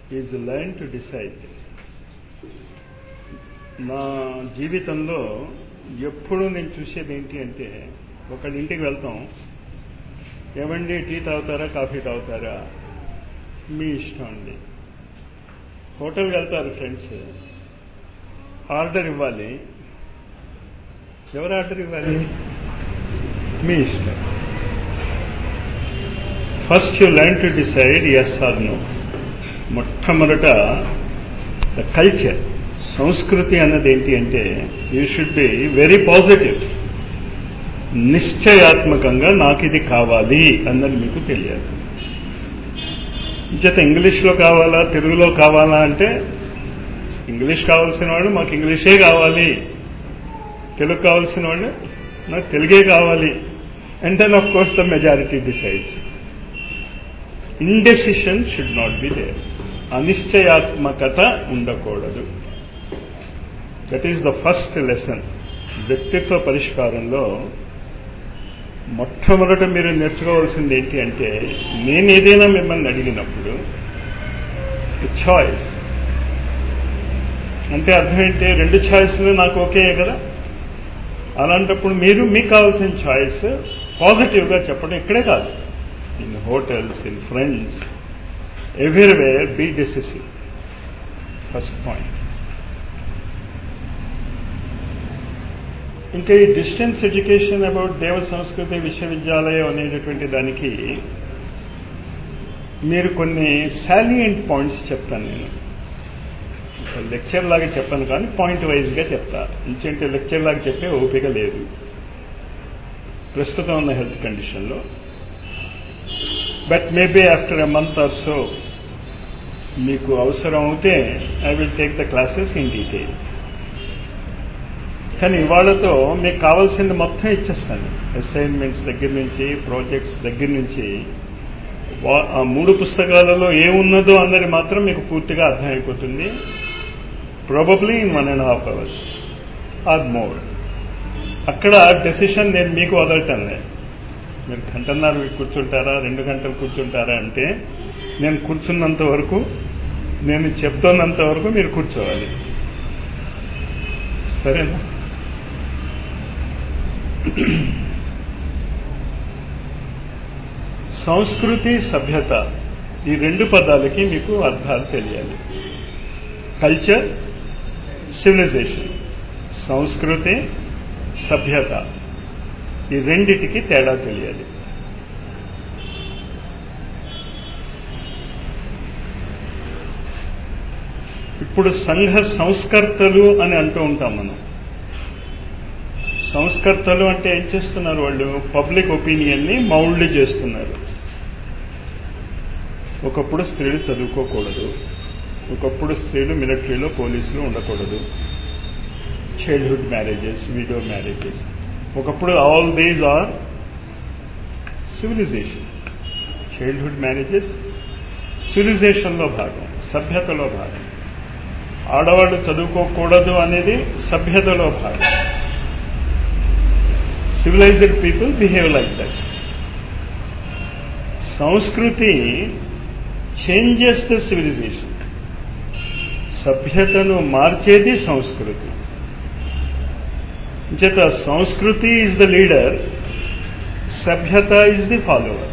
Is learn to decide నా జీవితంలో ఎప్పుడూ నేను చూసేది ఏంటి అంటే ఒకళ్ళ ఇంటికి వెళ్తాం ఏమండి టీ తాగుతారా కాఫీ తాగుతారా మీ ఇష్టం అండి హోటల్కి వెళ్తారు ఫ్రెండ్స్ ఆర్డర్ ఇవ్వాలి ఎవరు ఆర్డర్ ఇవ్వాలి మీ ఇష్టం first you learn to decide yes or no మొట్టమొదట ద కల్చర్ సంస్కృతి అన్నది ఏంటి అంటే you should be very positive నిశ్చయాత్మకంగా నాకు ఇది కావాలి అన్నది మీకు తెలియాలి జత ఇంగ్లీష్లో కావాలా తెలుగులో కావాలా అంటే ఇంగ్లీష్ కావాల్సిన వాడు మాకు ఇంగ్లీషే కావాలి తెలుగు కావాల్సిన వాడు నాకు తెలుగే కావాలి and then of course the majority decides indecision should not be there అనిశ్చయాత్మకత ఉండకూడదు that is the first lesson వ్యక్తిత్వ పరిష్కారంలో మొట్టమొదట మీరు నేర్చుకోవాల్సింది ఏంటి అంటే నేను ఏదైనా మిమ్మల్ని అడిగినప్పుడు చాయిస్ అంటే అర్థం ఏంటి రెండు ఛాయిస్లు నాకు ఓకే కదా అలాంటప్పుడు మీరు మీకు కావాల్సిన చాయిస్ పాజిటివ్గా చెప్పడం ఇక్కడే కాదు in hotels in friends everywhere be decisive first point ఇంకా ఈ డిస్టెన్స్ ఎడ్యుకేషన్ అబౌట్ దేవ సంస్కృతి విశ్వవిద్యాలయం అనేటటువంటి దానికి మీరు కొన్ని సాలియంట్ పాయింట్స్ చెప్తాను నేను లెక్చర్ లాగా చెప్పాను కానీ పాయింట్ వైజ్గా చెప్తా ఇంకంటే లెక్చర్ లాగా చెప్పే ఓపిక లేదు ప్రస్తుతం ఉన్న హెల్త్ కండిషన్లో but maybe after a month or so మీకు అవసరం అవుతే I will take the classes in detail కానీ ఇవాళతో మీకు కావాల్సింది మొత్తం ఇచ్చేస్తాను అసైన్మెంట్స్ దగ్గర నుంచి ప్రాజెక్ట్స్ దగ్గర నుంచి ఆ మూడు పుస్తకాలలో ఏమున్నదో అన్నది మాత్రం మీకు పూర్తిగా అర్థమైపోతుంది probably in one and half hours or more అక్కడ డెసిషన్ నేను మీకు వదలటం లేదు మీరు గంటన్నర కూర్చుంటారా రెండు గంటలు కూర్చుంటారా అంటే నేను కూర్చున్నంత వరకు నేను చెప్తున్నంత వరకు మీరు కూర్చోవాలి సరేనా సంస్కృతి సభ్యత ఈ రెండు పదాలకి మీకు అర్థాలు తెలియాలి కల్చర్ సివిలైజేషన్ సంస్కృతి సభ్యత ఈ రెండిటికి తేడా తెలియాలి ఇప్పుడు సంఘ సంస్కర్తలు అని అంటూ ఉంటాం మనం సంస్కర్తలు అంటే ఏం చేస్తున్నారు వాళ్ళు పబ్లిక్ ఒపీనియన్ని మౌల్డ్ చేస్తున్నారు ఒకప్పుడు స్త్రీలు చదువుకోకూడదు ఒకప్పుడు స్త్రీలు మిలిటరీలో పోలీసులు ఉండకూడదు చైల్డ్హుడ్ మ్యారేజెస్ విడో మ్యారేజెస్ ఒకప్పుడు all these are civilisation childhood marriages సివిలైజేషన్లో భాగం సభ్యతలో భాగం ఆడవాళ్ళు చదువుకోకూడదు అనేది సభ్యతలో భాగం civilised people behave like that సంస్కృతి చేంజెస్ ద సివిలైజేషన్ సభ్యతను మార్చేది సంస్కృతి చేత సంస్కృతి ఈజ్ ద లీడర్ సభ్యత ఈజ్ ది ఫాలోవర్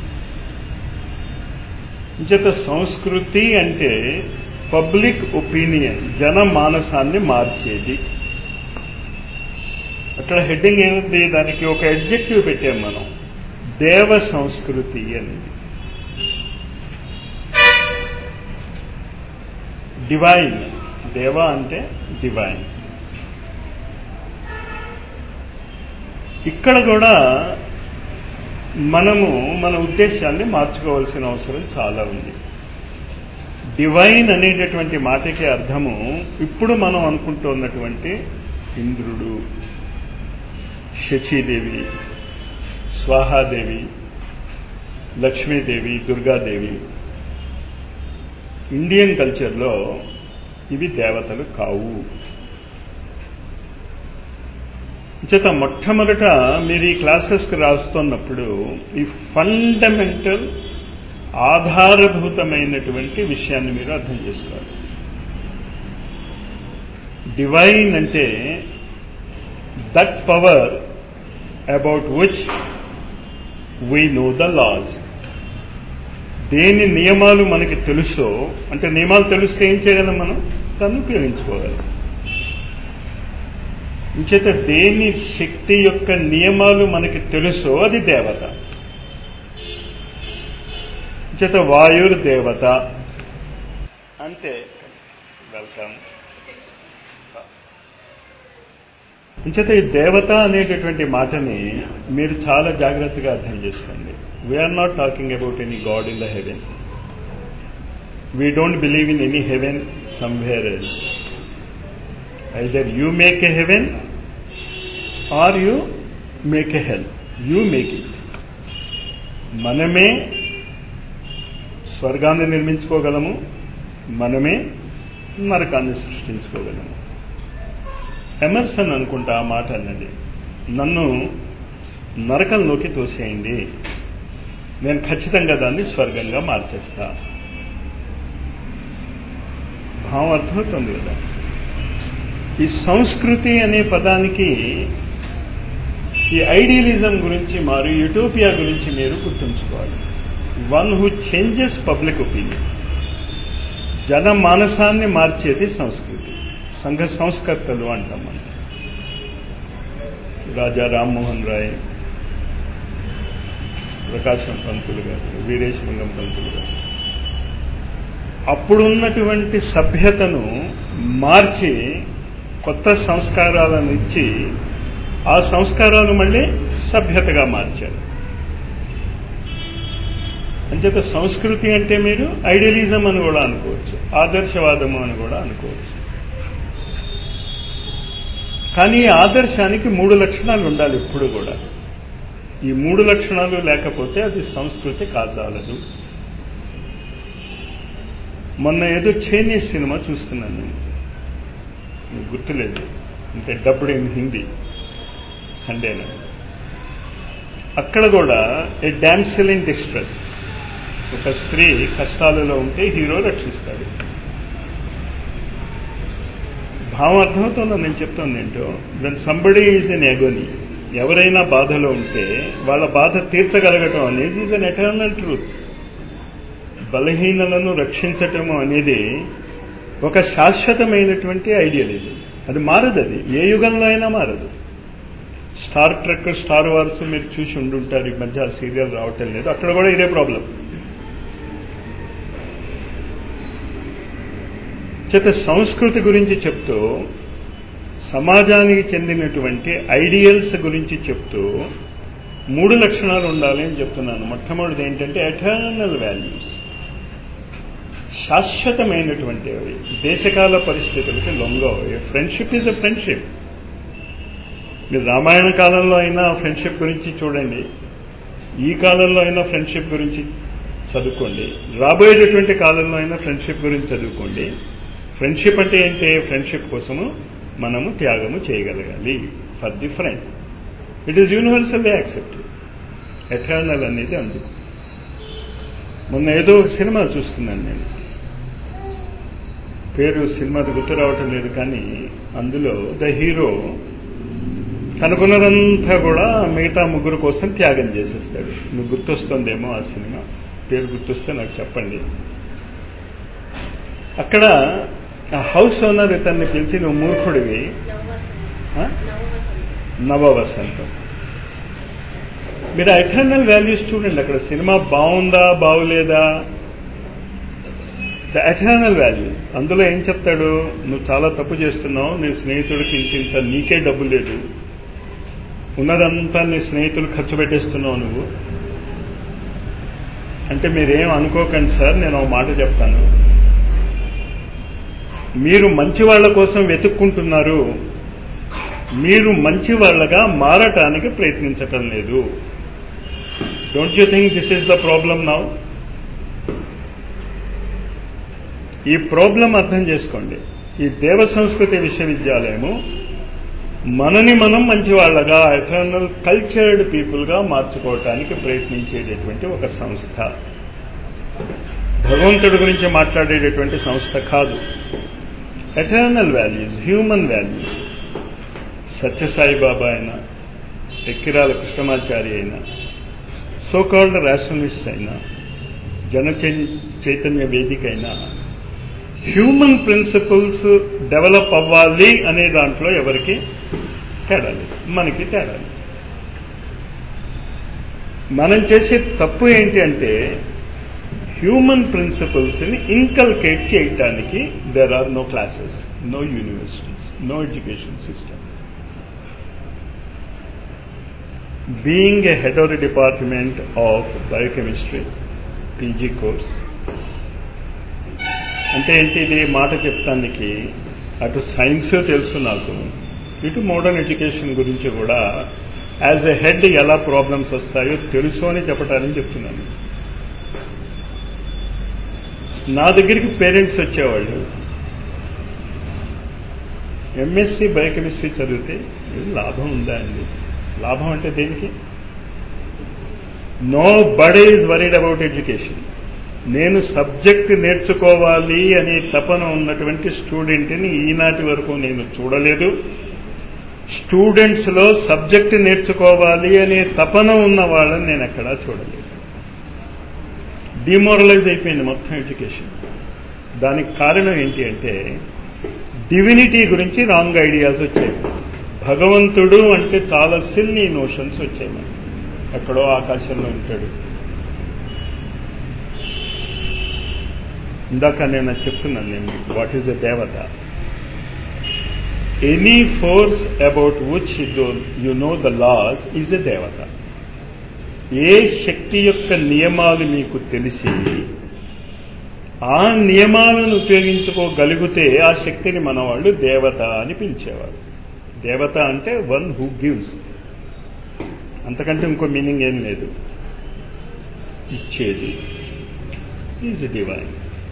చేత సంస్కృతి అంటే పబ్లిక్ ఒపీనియన్ జన మానసాన్ని మార్చేది అక్కడ హెడ్డింగ్ ఏముంది దానికి ఒక ఎడ్జెక్టివ్ పెట్టాం మనం దేవ సంస్కృతి అనేది డివైన్ దేవ అంటే డివైన్ ఇక్కడ కూడా మనము మన ఉద్దేశాన్ని మార్చుకోవాల్సిన అవసరం చాలా ఉంది డివైన్ అనేటటువంటి మాటకి అర్థము ఇప్పుడు మనం అనుకుంటున్నటువంటి ఇంద్రుడు శచీదేవి స్వాహాదేవి లక్ష్మీదేవి దుర్గాదేవి ఇండియన్ కల్చర్లో ఇవి దేవతలు కావు చేత మొట్టమొదట మీరు ఈ క్లాసెస్కి రాస్తున్నప్పుడు ఈ ఫండమెంటల్ ఆధారభూతమైనటువంటి విషయాన్ని మీరు అర్థం చేసుకోవాలి డివైన్ అంటే that power about which we know the laws దేని నియమాలు మనకి తెలుసో అంటే నియమాలు తెలిస్తే ఏం చేయగలం మనం దాన్ని ఉపయోగించుకోగలం ఇంచేత దేని శక్తి యొక్క నియమాలు మనకి తెలుసో అది దేవత చేత వాయుర్ దేవత అంతే వెల్కమ్ ఇంచేత ఈ దేవత అనేటటువంటి మాటని మీరు చాలా జాగ్రత్తగా అర్థం చేసుకోండి we are not talking about any god in the heaven we don't believe in any heaven somewhere else either you make a heaven or you make a hell you make it మనమే స్వర్గాన్ని నిర్మించుకోగలము మనమే నరకాన్ని సృష్టించుకోగలము ఎమర్సన్ అనుకుంటా ఆ మాట అన్నది నన్ను నరకంలోకి తోసేయండి నేను ఖచ్చితంగా దాన్ని స్వర్గంగా మార్చేస్తా భావం అర్థమవుతుంది కదా ఈ సంస్కృతి అనే పదానికి ఈ ఐడియలిజం గురించి మారు యూటోపియా గురించి మీరు గుర్తుంచుకోవాలి one who changes public opinion జన మానసాన్ని మార్చేది సంస్కృతి సంఘ సంస్కర్తలు అంటాం మనం రాజా రామ్మోహన్ రాయ్ ప్రకాశం పంతులు గారు వీరేశలింగం పంతులు గారు అప్పుడున్నటువంటి సభ్యతను మార్చి కొత్త సంస్కారాలను ఇచ్చి ఆ సంస్కారాలు మళ్ళీ సభ్యతగా మార్చారు అంచేత సంస్కృతి అంటే మీరు ఐడియలిజం అని కూడా అనుకోవచ్చు ఆదర్శవాదము అని కూడా అనుకోవచ్చు కానీ ఈ ఆదర్శానికి మూడు లక్షణాలు ఉండాలి ఎప్పుడు కూడా ఈ మూడు లక్షణాలు లేకపోతే అది సంస్కృతి కాజాలదు మొన్న ఏదో చైనీస్ సినిమా చూస్తున్నాను నేను మీకు గుర్తులేదు అంటే డబ్బుడ్ ఇన్ హిందీ సండేనా అక్కడ కూడా ఏ డాన్సిల్ ఇన్ డిస్ట్రెస్ ఒక స్త్రీ కష్టాలలో ఉంటే హీరో రక్షిస్తాడు భావం అర్థమవుతుందో నేను చెప్తాను ఏంటో then somebody is in agony ఎవరైనా బాధలో ఉంటే వాళ్ళ బాధ తీర్చగలగటం అనేది ఈజ్ అన్ ఎటర్నల్ ట్రూత్ బలహీనలను రక్షించటము అనేది ఒక శాశ్వతమైనటువంటి ఐడియలిజం అది మారదు అది ఏ యుగంలో అయినా మారదు స్టార్ ట్రెక్ స్టార్ వార్స్ మీరు చూసి ఉండుంటారు ఈ మధ్య సీరియల్ రావటం లేదు అక్కడ కూడా ఇదే ప్రాబ్లం చేత సంస్కృతి గురించి చెప్తూ సమాజానికి చెందినటువంటి ఐడియల్స్ గురించి చెప్తూ మూడు లక్షణాలు ఉండాలి అని చెప్తున్నాను మొట్టమొదటిది ఏంటంటే ఎటర్నల్ వాల్యూస్ శాశ్వతమైనటువంటి అవి దేశకాల పరిస్థితులకి లొంగవు ఫ్రెండ్షిప్ ఈజ్ ఎ ఫ్రెండ్షిప్ మీరు రామాయణ కాలంలో అయినా ఫ్రెండ్షిప్ గురించి చూడండి ఈ కాలంలో అయినా ఫ్రెండ్షిప్ గురించి చదువుకోండి రాబోయేటటువంటి కాలంలో అయినా ఫ్రెండ్షిప్ గురించి చదువుకోండి ఫ్రెండ్షిప్ అంటే ఏంటి ఫ్రెండ్షిప్ కోసము మనము త్యాగము చేయగలగాలి for the friend it is universally accept eternal అనేది అందుకు మొన్న ఏదో ఒక సినిమా చూస్తున్నాను నేను పేరు సినిమాది గుర్తు రావటం లేదు కానీ అందులో ద హీరో తనకున్నదంతా కూడా మిగతా ముగ్గురు కోసం త్యాగం చేసేస్తాడు నువ్వు గుర్తొస్తుందేమో ఆ సినిమా పేరు గుర్తొస్తే నాకు చెప్పండి అక్కడ ఆ హౌస్ ఓనర్ ఇతన్ని పిలిచి నువ్వు మూర్ఖుడివి నవవసంతం మీరు ఎటర్నల్ వాల్యూస్ చూడండి అక్కడ సినిమా బాగుందా బాగులేదా ద ఎటర్నల్ వాల్యూస్ అందులో ఏం చెప్తాడు నువ్వు చాలా తప్పు చేస్తున్నావు నీ స్నేహితుడికి ఇంత నీకే డబ్బు లేదు ఉన్నదంతా నీ స్నేహితులు ఖర్చు పెట్టేస్తున్నావు నువ్వు అంటే మీరేం అనుకోకండి సార్ నేను ఒక మాట చెప్తాను మీరు మంచి వాళ్ళ కోసం వెతుక్కుంటున్నారు మీరు మంచి వాళ్ళగా మారటానికి ప్రయత్నించటం లేదు don't you think this is the problem now ఈ ప్రాబ్లం అర్థం చేసుకోండి ఈ దేవ సంస్కృతి విశ్వవిద్యాలయము మనని మనం మంచి వాళ్ళగా ఎటర్నల్ కల్చర్డ్ పీపుల్గా మార్చుకోవటానికి ప్రయత్నించేటటువంటి ఒక సంస్థ భగవంతుడి గురించి మాట్లాడేటటువంటి సంస్థ కాదు eternal values human values Sathya Sai Baba అయినా ఎక్కిరాల కృష్ణమాచారి అయినా సోకాల్డ్ రేషనలిస్ట్ అయినా జన చైతన్య వేదిక అయినా హ్యూమన్ ప్రిన్సిపల్స్ డెవలప్ అవ్వాలి అనే దాంట్లో ఎవరికి తేడా లేదు మనకి తేడా లేదు మనం చేసే తప్పు ఏంటి అంటే హ్యూమన్ ప్రిన్సిపల్స్ని ఇంకల్కేట్ చేయటానికి there are no classes no universities no education system being a head of the department of biochemistry PG course అంటే ఏంటి ఇది మాట చెప్తానికి అటు సైన్స్ తెలుసు నాకు ఇటు మోడర్న్ ఎడ్యుకేషన్ గురించి కూడా యాజ్ ఎ హెడ్ ఎలా ప్రాబ్లమ్స్ వస్తాయో తెలుసు అని చెప్పడానికి చెప్తున్నాను నా దగ్గరికి పేరెంట్స్ వచ్చేవాళ్ళు ఎంఎస్సి బయోకెమిస్ట్రీ చదివితే లాభం ఉందా అండి లాభం అంటే దేనికి nobody is worried about education నేను సబ్జెక్ట్ నేర్చుకోవాలి అనే తపన ఉన్నటువంటి స్టూడెంట్ని ఈనాటి వరకు నేను చూడలేదు స్టూడెంట్స్లో సబ్జెక్ట్ నేర్చుకోవాలి అనే తపన ఉన్న వాళ్ళని నేను ఎక్కడా చూడలేదు డిమోరలైజ్ అయిపోయింది మొత్తం ఎడ్యుకేషన్ దానికి కారణం ఏంటి అంటే డివినిటీ గురించి రాంగ్ ఐడియాస్ వచ్చాయి భగవంతుడు అంటే చాలా సిల్లీ నోషన్స్ వచ్చాయి మనకి ఎక్కడో ఆకాశంలో ఉంటాడు ఇందాక నేను చెప్తున్నాను నేను what is a devata any force about which you know the laws is a devata ఏ శక్తి యొక్క నియమాలు మీకు తెలిసి ఆ నియమాలను ఉపయోగించుకోగలిగితే ఆ శక్తిని మన వాళ్ళు దేవత అని పిలిచేవారు దేవత అంటే వన్ హూ గివ్స్ అంతకంటే ఇంకో మీనింగ్ ఏం లేదు ఇచ్చేది ఈజ్ డివైన్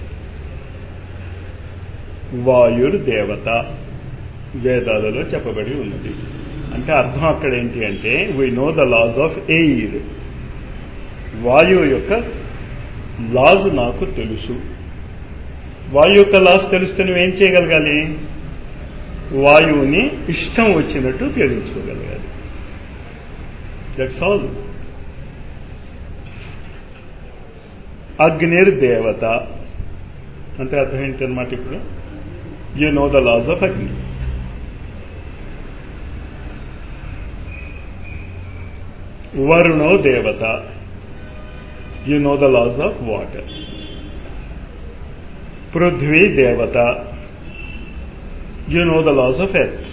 వాయుర్ దేవత వేదాలలో చెప్పబడి ఉన్నది అంటే అర్థం అక్కడ ఏంటి అంటే we know the laws of air వాయువు యొక్క లాస్ నాకు తెలుసు వాయు యొక్క లాస్ తెలిస్తే నువ్వేం చేయగలగాలి వాయువుని ఇష్టం వచ్చినట్టు ఉపయోగించుకోగలగాలి దట్స్ ఆల్ అగ్నిర్ దేవత అంటే అర్థం ఏంటి అనమాట ఇప్పుడు you know the laws of Agni వరుణో దేవత you know the laws of water పృథ్వీ దేవత you know the laws of earth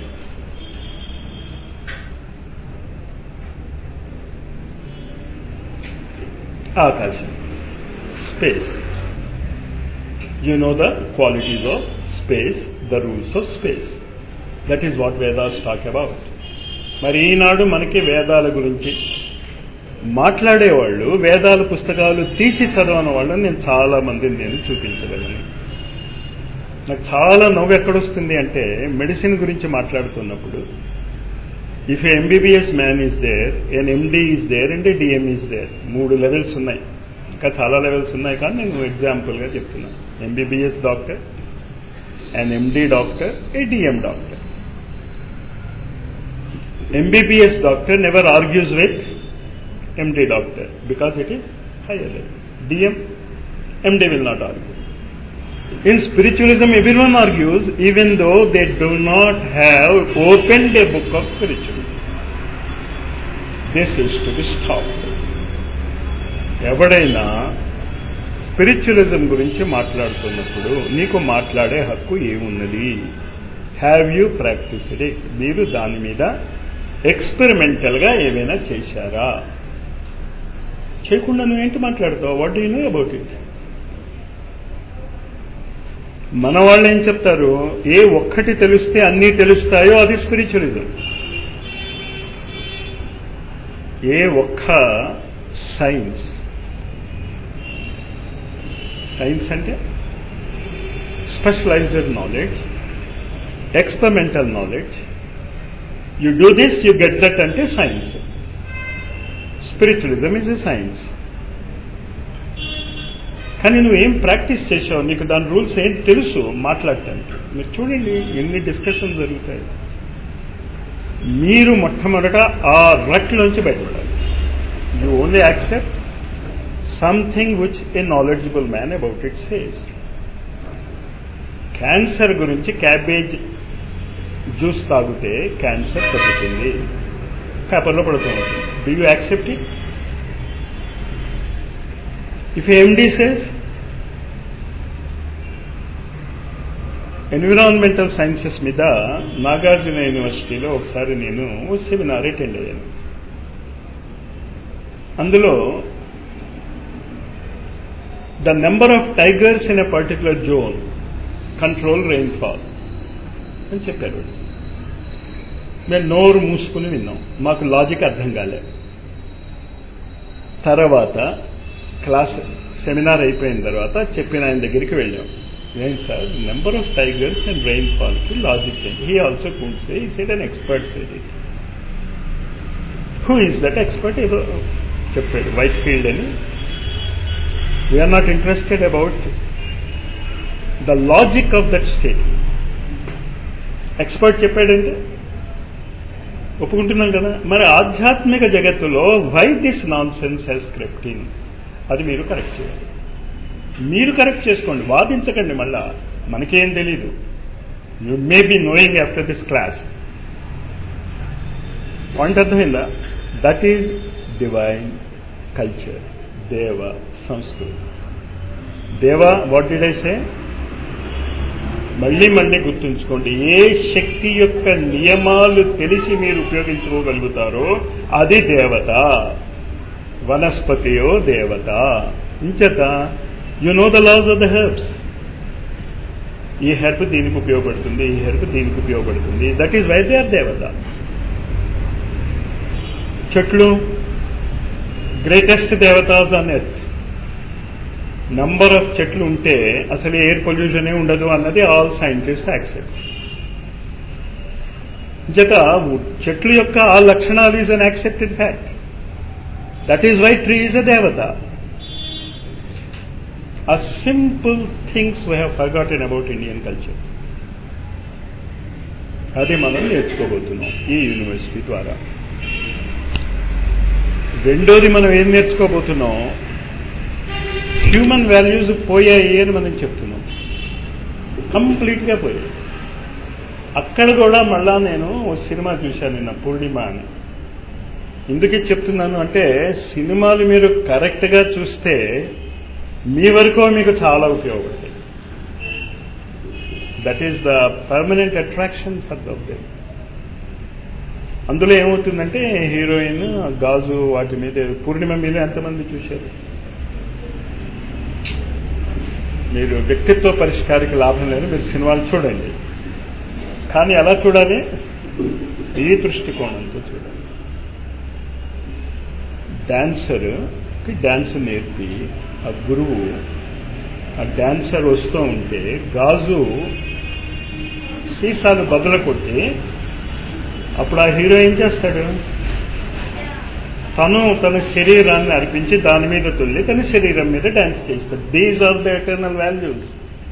ఆకాశం space you know the qualities of space, the rules of space. That is what Vedas talk about. మరి ఈనాడు మనకి వేదాల గురించి మాట్లాడేవాళ్ళు వేదాల పుస్తకాలు తీసి చదవని వాళ్ళని నేను చాలా మందిని నేను చూపించగలను నాకు చాలా నవ్వు ఎక్కడొస్తుంది అంటే మెడిసిన్ గురించి మాట్లాడుతున్నప్పుడు if MBBS man is there an MD is there and DM is there మూడు లెవెల్స్ ఉన్నాయి ఇంకా చాలా లెవెల్స్ ఉన్నాయి కానీ నేను ఎగ్జాంపుల్గా చెప్తున్నాను MBBS doctor and MD doctor a DM doctor MBBS doctor never argues with MD doctor because it is higher level DM MD will not argue in spiritualism every one argues even though they do not have opened a book of spiritualism this is to be stopped ఎవడైనా spiritualism గురించి మాట్లాడుతున్నప్పుడు నీకు మాట్లాడే హక్కు ఏమున్నది have you practised మీరు దాని మీద ఎక్స్పెరిమెంటల్గా ఏమైనా చేశారా చేయకుండా నువ్వేంటి మాట్లాడతావు what do know about it మన వాళ్ళు ఏం చెప్తారు ఏ ఒక్కటి తెలిస్తే అన్నీ తెలుస్తాయో అది స్పిరిచువలిజం ఏ ఒక్క సైన్స్ సైన్స్ అంటే specialised knowledge experimental knowledge you do this you get that అంటే science spiritualism is a science కానీ నువ్వేం ప్రాక్టీస్ చేసావు నీకు దాని రూల్స్ ఏం తెలుసు మాట్లాడటానికి మీరు చూడండి ఎన్ని డిస్కషన్ జరుగుతాయి మీరు మొట్టమొదట ఆ రట్లోంచి బయటపడాలి you only accept something which a knowledgeable man about it says cancer గురించి క్యాబేజ్ జ్యూస్ తాగితే క్యాన్సర్ తగ్గుతుంది పేపర్లో పడుతూ ఉంటుంది do you accept it if MD says environmental sciences మీద నాగార్జున యూనివర్సిటీలో ఒకసారి నేను సెమినార్ అటెండ్ అయ్యాను అందులో the number of tigers in a particular zone control rainfall అని చెప్పారు మేము నోరు మూసుకుని విన్నాం మాకు లాజిక్ అర్థం కాలే తర్వాత క్లాస్ సెమినార్ అయిపోయిన తర్వాత చెప్పిన ఆయన దగ్గరికి వెళ్ళాం ఏం sir number of tigers and rain ఫాల్కి logic he also could say he said an expert said it who is that expert ఏదో చెప్పాడు వైట్ ఫీల్డ్ అని we are not interested about the logic of that state expert చెప్పాడంటే ఒప్పుకుంటున్నాం కదా మరి ఆధ్యాత్మిక జగత్తులో why this nonsense he's scripting అది మీరు కరెక్ట్ చేయాలి మీరు కరెక్ట్ చేసుకోండి వాదించకండి మళ్ళా మనకేం తెలీదు you may be knowing after this class point అర్థమైందా దట్ ఈజ్ డివైన్ కల్చర్ దేవ సంస్కృతి దేవ వాట్ డిడ్ ఐ సే మళ్ళీ మళ్ళీ గుర్తుంచుకోండి ఏ శక్తి యొక్క నియమాలు తెలిసి మీరు ఉపయోగించుకోగలుగుతారో అది దేవత వనస్పతియో దేవత ఇంచేత you know the laws of the herbs ఈ హెర్బ్ దీనికి ఉపయోగపడుతుంది ఈ హెర్బ్ దీనికి ఉపయోగపడుతుంది that is why they are devata చెట్లు greatest devatas on earth number of చెట్లు ఉంటే అసలు ఎయిర్ పొల్యూషనే ఉండదు అన్నది ఆల్ సైంటిస్ట్ యాక్సెప్ట్ జత చెట్లు యొక్క ఆ లక్షణాలు is an accepted fact that is why tree is a devata ఆ simple things we have forgotten about Indian culture అది మనం నేర్చుకోబోతున్నాం ఈ యూనివర్సిటీ ద్వారా రెండోది మనం ఏం నేర్చుకోబోతున్నాం హ్యూమన్ వాల్యూస్ పోయాయి అని మనం చెప్తున్నాం కంప్లీట్గా పోయాయి అక్కడ కూడా మళ్ళా నేను ఓ సినిమా చూశాను నిన్న పూర్ణిమ అని ఎందుకు చెప్తున్నాను అంటే సినిమాలు మీరు కరెక్ట్గా చూస్తే మీ వరకు మీకు చాలా ఉపయోగపడతాయి that is the permanent attraction for the them అందులో ఏమవుతుందంటే హీరోయిన్ గాజు వాటి మీద పూర్ణిమ మీద ఎంతమంది చూశారు మీరు వ్యక్తిత్వ పరిష్కారికి లాభం లేదు మీరు సినిమాలు చూడండి కానీ ఎలా చూడాలి ఈ దృష్టికోణంతో చూడాలి డాన్సర్కి డాన్స్ నేర్పి ఆ గురువు ఆ డాన్సర్ వస్తూ ఉంటే గాజు సీసాలు బదులు కొట్టి అప్పుడు ఆ హీరో ఏం చేస్తాడు తను తన శరీరాన్ని అర్పించి దాని మీద తుల్లి తన శరీరం మీద డాన్స్ చేస్తాడు these are the eternal values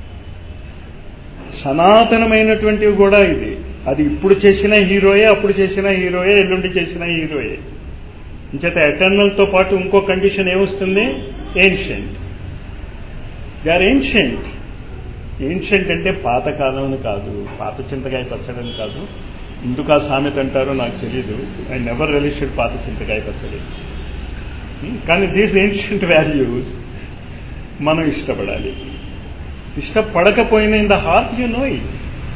సనాతనమైనటువంటివి కూడా ఇది అది ఇప్పుడు చేసిన హీరోయే అప్పుడు చేసిన హీరోయే ఎల్లుండి చేసిన హీరోయే ఇంచేత ఎటర్నల్తో పాటు ఇంకో కండిషన్ ఏమొస్తుంది ancient they are ancient ancient అంటే పాతకాలం కాదు పాత చింతకాయ పచ్చడని కాదు ఎందుకు ఆ సామెత అంటారో నాకు తెలీదు ఐ నెవర్ రిలీస్టెడ్ పాత చింతకాయ పచ్చడి కానీ దీస్ ఏన్షియంట్ వాల్యూస్ మనం ఇష్టపడాలి ఇష్టపడకపోయిన in the heart you know it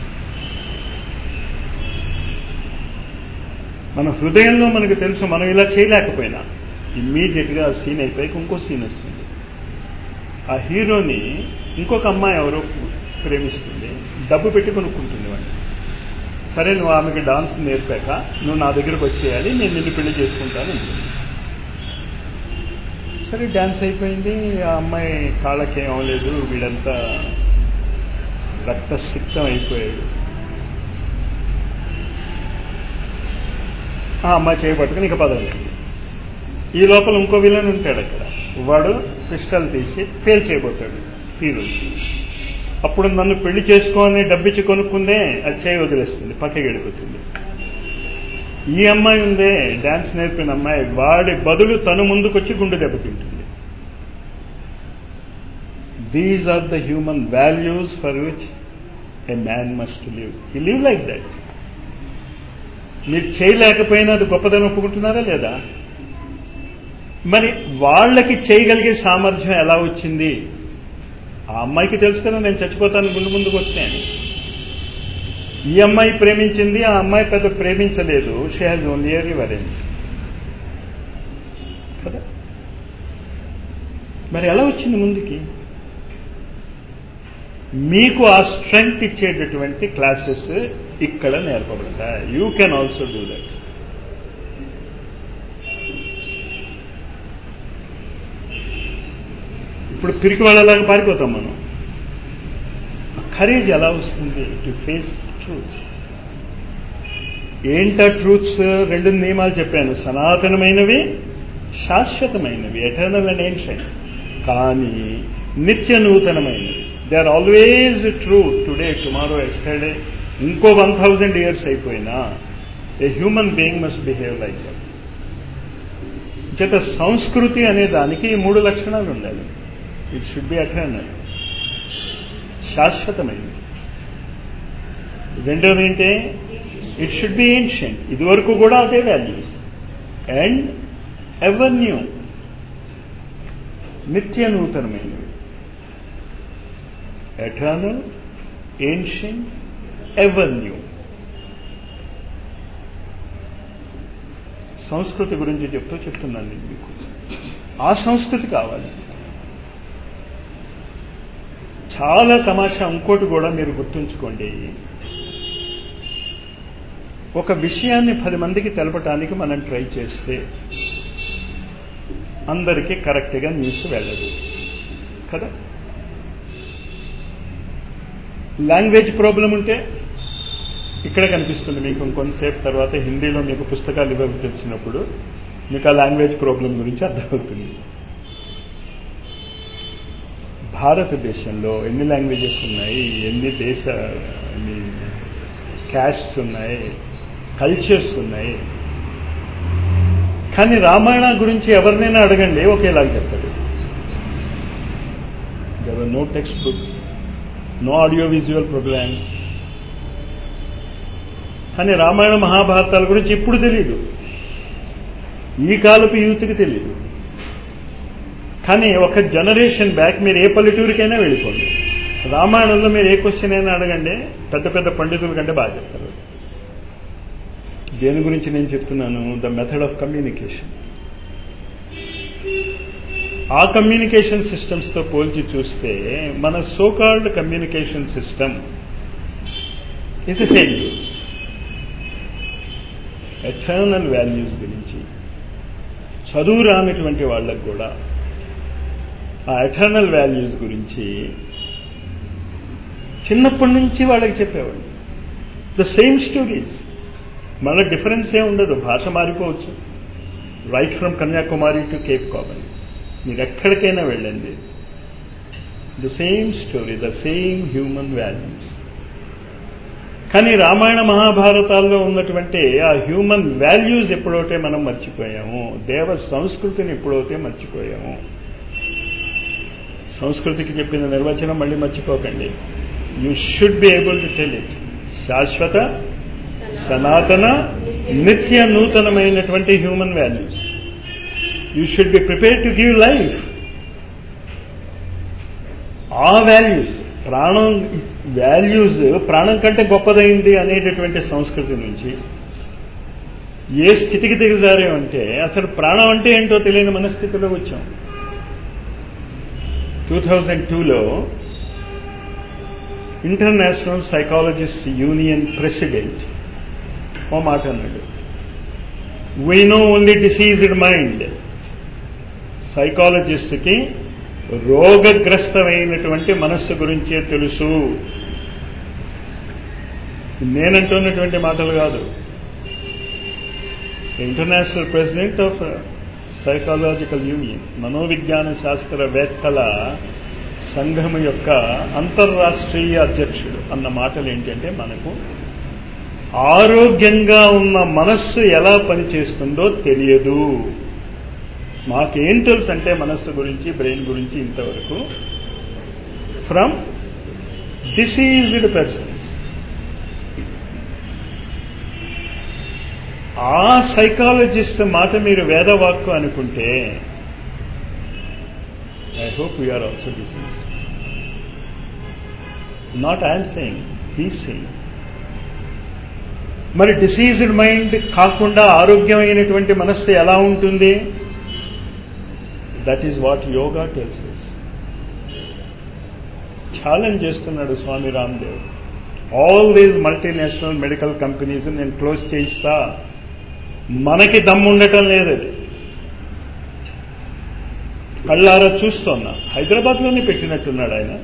మన హృదయంలో మనకు తెలుసు మనం ఇలా చేయలేకపోయినా ఇమ్మీడియట్గా ఆ సీన్ అయిపోయి ఇంకో సీన్ వస్తుంది ఆ హీరోని ఇంకొక అమ్మాయి ఎవరో ప్రేమిస్తుంది డబ్బు పెట్టి కొనుక్కుంటుంది వాడిని సరే నువ్వు ఆమెకి డాన్స్ నేర్పాక నువ్వు నా దగ్గరకు వచ్చేయాలి నేను నిన్ను పెళ్లి చేసుకుంటాను అంటుంది సరే డాన్స్ అయిపోయింది ఆ అమ్మాయి కాళ్ళకేం అవ్వలేదు వీడంతా రక్తసిక్తం అయిపోయాడు ఆ అమ్మాయి చేయబట్టుకుని ఇక పదవి ఈ లోపల ఇంకో విలన్ ఉంటాడు అక్కడ వాడు పిస్టల్ తీసి ఫెయిల్ చేయబోతాడు హీరో అప్పుడు నన్ను పెళ్లి చేసుకొని డబ్బిచ్చి కొనుక్కుందే అది చేయి వదిలేస్తుంది పక్కకి వెళ్ళిపోతుంది ఈ అమ్మాయి ఉందే డాన్స్ నేర్పిన అమ్మాయి వాడి బదులు తను ముందుకొచ్చి గుండె దెబ్బతింటుంది these are the human values for which a man must live ఈ లివ్ లైక్ దట్ మీరు చేయలేకపోయినా అది గొప్పదని ఒప్పుకుంటున్నారా లేదా మరి వాళ్ళకి చేయగలిగే సామర్థ్యం ఎలా వచ్చింది ఆ అమ్మాయికి తెలుసు కదా నేను చచ్చిపోతాను ముందు ముందుకు వస్తే అని ఈ అమ్మాయి ప్రేమించింది ఆ అమ్మాయి పెద్ద ప్రేమించలేదు షీ హాజ్ ఓన్లీ రివరెన్స్ కదా మరి ఎలా వచ్చింది ముందుకి మీకు ఆ స్ట్రెంగ్త్ ఇచ్చేటటువంటి క్లాసెస్ ఇక్కడ నేర్పబడతాయి you can also do that ఇప్పుడు పిరికి వాళ్ళలాగా పారిపోతాం మనం కరేజ్ ఎలా వస్తుంది టు ఫేస్ ట్రూత్స్ ఏంటా ట్రూత్స్ రెండు నియమాలు చెప్పాను సనాతనమైనవి శాశ్వతమైనవి ఎటర్నల్ అండ్ ఏన్షియంట్ కానీ నిత్య నూతనమైనవి they are always true today tomorrow yesterday ఇంకో వన్ థౌజండ్ ఇయర్స్ అయిపోయినా a human being must behave like that చేత సంస్కృతి అనే దానికి ఈ మూడు లక్షణాలు ఉండాలి ఇట్ షుడ్ బి అటర్నల్ శాశ్వతమైనది రెండోది ఏంటి ఇట్ షుడ్ బి ఏన్షియంట్ ఇదివరకు కూడా అదే వాల్యూస్ అండ్ ఎవర్ న్యూ నిత్య నూతనమైనవి ఎటర్నల్ ఏన్షియంట్ ఎవర్ న్యూ సంస్కృతి గురించి చెప్తూ చెప్తున్నాను నేను మీకు ఆ సంస్కృతి కావాలి చాలా తమాషా ఇంకోటి కూడా మీరు గుర్తుంచుకోండి ఒక విషయాన్ని పది మందికి తెలపటానికి మనం ట్రై చేస్తే అందరికీ కరెక్ట్గా న్యూస్ వెళ్ళదు కదా లాంగ్వేజ్ ప్రాబ్లం ఉంటే ఇక్కడే కనిపిస్తుంది మీకు ఇంకొంతసేపు తర్వాత హిందీలో మీకు పుస్తకాలు ఇవ్వకు తెలిసినప్పుడు మీకు ఆ లాంగ్వేజ్ ప్రాబ్లం గురించి అర్థమవుతుంది భారతదేశంలో ఎన్ని లాంగ్వేజెస్ ఉన్నాయి ఎన్ని దేశ ఎన్ని క్యాస్ట్స్ ఉన్నాయి కల్చర్స్ ఉన్నాయి కానీ రామాయణ గురించి ఎవరినైనా అడగండి ఒకేలాగా చెప్తాడు there no text books no audio visual programmes కానీ రామాయణ మహాభారతాల గురించి ఇప్పుడు తెలియదు ఈ కాలపు యూత్కి తెలియదు కానీ ఒక జనరేషన్ బ్యాక్ మీరు ఏ పల్లెటూరికైనా వెళ్ళిపోండి రామాయణంలో మీరు ఏ క్వశ్చన్ అయినా అడగండి పెద్ద పెద్ద పండితుల కంటే బాగా చెప్తారు దేని గురించి నేను చెప్తున్నాను ద మెథడ్ ఆఫ్ కమ్యూనికేషన్ ఆ కమ్యూనికేషన్ సిస్టమ్స్తో పోల్చి చూస్తే మన so called communication system is a failure eternal values గురించి చదువు రానటువంటి వాళ్ళకు కూడా ఆ ఎటర్నల్ వాల్యూస్ గురించి చిన్నప్పటి నుంచి వాళ్ళకి చెప్పేవాళ్ళు ద సేమ్ స్టోరీస్ మన డిఫరెన్స్ ఏ ఉండదు భాష మారిపోవచ్చు right from Kanyakumari to Cape common మీరు ఎక్కడికైనా వెళ్ళండి the same story the same human values కానీ రామాయణ మహాభారతాల్లో ఉన్నటువంటి ఆ హ్యూమన్ వాల్యూస్ ఎప్పుడైతే మనం మర్చిపోయాము దేవ సంస్కృతిని ఎప్పుడైతే మర్చిపోయాము సంస్కృతికి చెప్పిన నిర్వచనం మళ్ళీ మర్చిపోకండి you should be able to tell it శాశ్వత సనాతన నిత్య నూతనమైనటువంటి human values you should be prepare to give life ఆ వాల్యూస్ ప్రాణం వాల్యూస్ ప్రాణం కంటే గొప్పదైంది అనేటటువంటి సంస్కృతి నుంచి ఏ స్థితికి దిగజారేమంటే అసలు ప్రాణం అంటే ఏంటో తెలియని మనస్థితిలో వచ్చాం టూ థౌజండ్ టూలో ఇంటర్నేషనల్ సైకాలజిస్ట్ యూనియన్ ప్రెసిడెంట్ ఓ మాట అన్నాడు we know only diseased mind సైకాలజిస్ట్కి రోగగ్రస్తమైనటువంటి మనస్సు గురించే తెలుసు నేనంటున్నటువంటి మాటలు కాదు international president of psychological union మనోవిజ్ఞాన శాస్త్రవేత్తల సంఘం యొక్క అంతర్రాష్ట్రీయ అధ్యక్షుడు అన్న మాటలు ఏంటంటే మనకు ఆరోగ్యంగా ఉన్న మనస్సు ఎలా పనిచేస్తుందో తెలియదు మాకేం తెలుసు అంటే మనస్సు గురించి బ్రెయిన్ గురించి ఇంతవరకు ఫ్రమ్ డిసీజ్డ్ పర్సన్స్ ఆ సైకాలజిస్ట్ మాట మీరు వేదవాక్కు అనుకుంటే I hope we are also disease not I'm saying he saying మరి డిసీజ్డ్ మైండ్ కాకుండా ఆరోగ్యమైనటువంటి మనస్సు ఎలా ఉంటుంది that is what yoga tells challenge చేస్తున్నాడు Swami Ramdev all these multinational medical companies నేను క్లోజ్ చేయిస్తా మనకి దమ్ము ఉండటం లేదు అది కళ్ళారా చూస్తున్నా హైదరాబాద్లోనే పెట్టినట్టున్నాడు ఆయన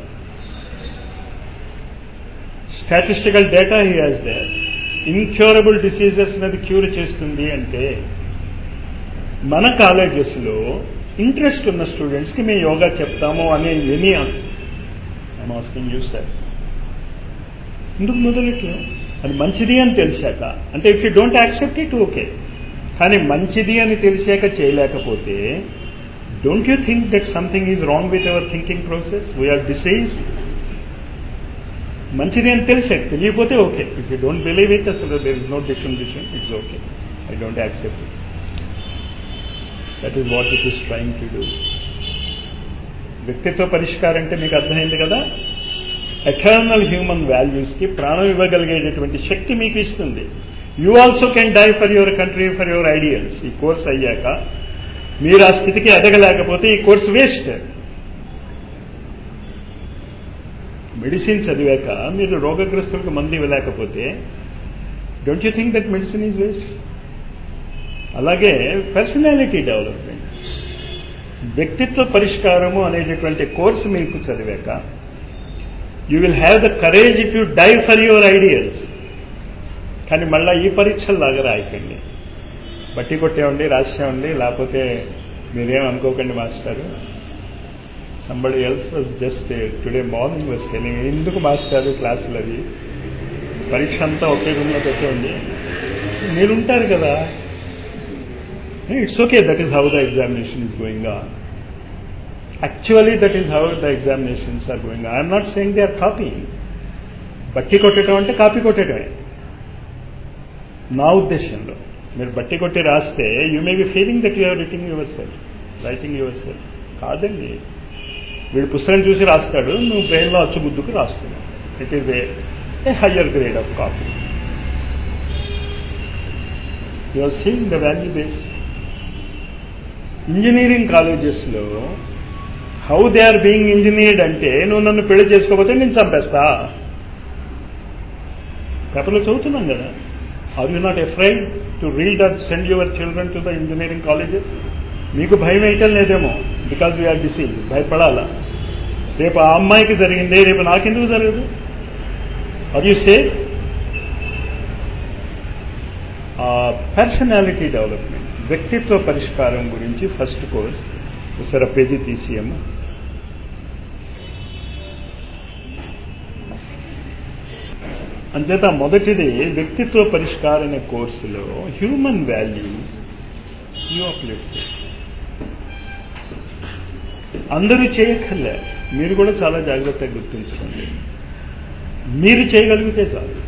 statistical data he has they incurable diseases అనేది క్యూర్ చేస్తుంది అంటే మన కాలేజెస్లో ఇంట్రెస్ట్ ఉన్న స్టూడెంట్స్కి మేము యోగా చెప్తాము అనే విని ఐమ్ ఆస్కింగ్ యూ సార్ ఎందుకు మొదలెట్లు అది మంచిది అని తెలిసాక అంటే if you don't accept it okay కానీ మంచిది అని తెలిసాక చేయలేకపోతే don't you think that something is wrong with our thinking process we are decide మంచిది అని తెలిసాక తెలియకపోతే okay if you don't believe it అసలు there is no decision decision it's okay I don't accept it that is what it is trying to do వ్యక్తిత్వ పరిష్కారం అంటే మీకు అర్థమైంది కదా ఎటర్నల్ హ్యూమన్ వాల్యూస్కి ప్రాణం ఇవ్వగలిగేటటువంటి శక్తి మీకు ఇస్తుంది you also can die for your country for your ideals ఈ కోర్స్ అయ్యాక మీరు ఆ స్థితికి ఎదగలేకపోతే ఈ కోర్స్ వేస్ట్ మెడిసిన్ చదివాక మీరు రోగగ్రస్తులకు మందు ఇవ్వలేకపోతే don't you think that medicine is waste అలాగే పర్సనాలిటీ డెవలప్మెంట్ వ్యక్తిత్వ పరిష్కారము అనేటటువంటి కోర్సు మీకు చదివాక you will have the courage if you die for your ideals కానీ మళ్ళీ ఈ పరీక్షల్లాగా రాయకండి బట్టి కొట్టేవండి రాసేవండి లేకపోతే మీరేం అనుకోకండి మాస్టారు somebody else was just today morning was telling ఎందుకు మాస్టారు క్లాసులు అవి పరీక్ష అంతా ఒకే రూమ్లో పెట్టేయండి మీరుంటారు కదా it's okay that is how the examination is going on actually that is how the examinations are going I'm not saying they are copy బట్టి కొట్టడం అంటే కాపీ కొట్టడమే నా ఉద్దేశంలో మీరు బట్టి కొట్టి రాస్తే you may be feeling that you are writing yourself writing yourself కాదండి వీడు పుస్తకం చూసి రాస్తాడు నువ్వు బ్రెయిన్లో అచ్చుబుద్దుకు రాస్తున్నావు it is a higher grade of copy you are seeing the value base engineering కాలేజెస్లో how they are being engineered అంటే నువ్వు నన్ను పెళ్లి చేసుకోకపోతే నేను చంపేస్తా పేపర్లో చదువుతున్నాం కదా are you not afraid to read that send your children to the engineering colleges మీకు భయం వేయటం లేదేమో బికాజ్ వీఆర్ డిసీజ్ భయపడాలా రేపు ఆ అమ్మాయికి జరిగిందే రేపు నాకెందుకు జరగదు are you say personality development వ్యక్తిత్వ పరిష్కారం గురించి ఫస్ట్ కోర్స్ ఒకసారి పేజీ తీసియమ్మా అంచేత మొదటిది వ్యక్తిత్వ పరిష్కార అనే కోర్సులో హ్యూమన్ వాల్యూస్ యూ అప్లెట్ అందరూ చేయక్కర్లే మీరు కూడా చాలా జాగ్రత్తగా గుర్తుంచుకోండి మీరు చేయగలిగితే చాలు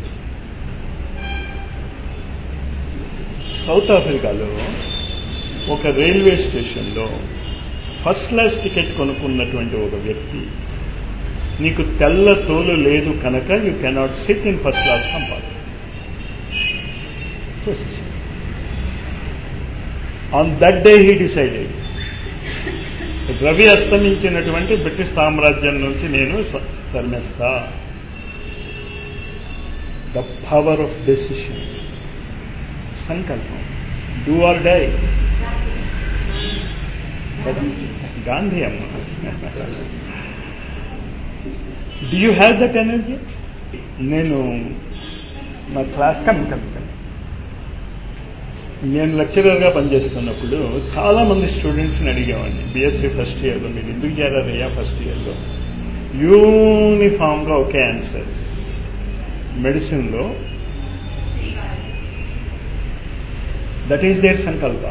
సౌత్ ఆఫ్రికాలో ఒక రైల్వే స్టేషన్లో ఫస్ట్ క్లాస్ టికెట్ కొనుక్కున్నటువంటి ఒక వ్యక్తి నీకు తెల్ల తోలు లేదు కనుక you cannot sit in first class compartment on that day he decided రవి అస్తమించినటువంటి బ్రిటిష్ సామ్రాజ్యం నుంచి నేను తరిమేస్తా ద పవర్ ఆఫ్ డెసిషన్ సంకల్పం డూ ఆర్ డై గాంధీ అమ్మ do you have that energy నేను నా క్లాస్ కమ్ కమ్ కమ్ నేను లెక్చరర్గా పనిచేస్తున్నప్పుడు చాలా మంది స్టూడెంట్స్ని అడిగేవాడిని బీఎస్సీ ఫస్ట్ ఇయర్లో మీరు ఎందుకు చేరారయ్యా ఫస్ట్ ఇయర్లో యూనిఫామ్గా ఒకే ఆన్సర్ మెడిసిన్లో దట్ ఈస్ దేర్ సంకల్ప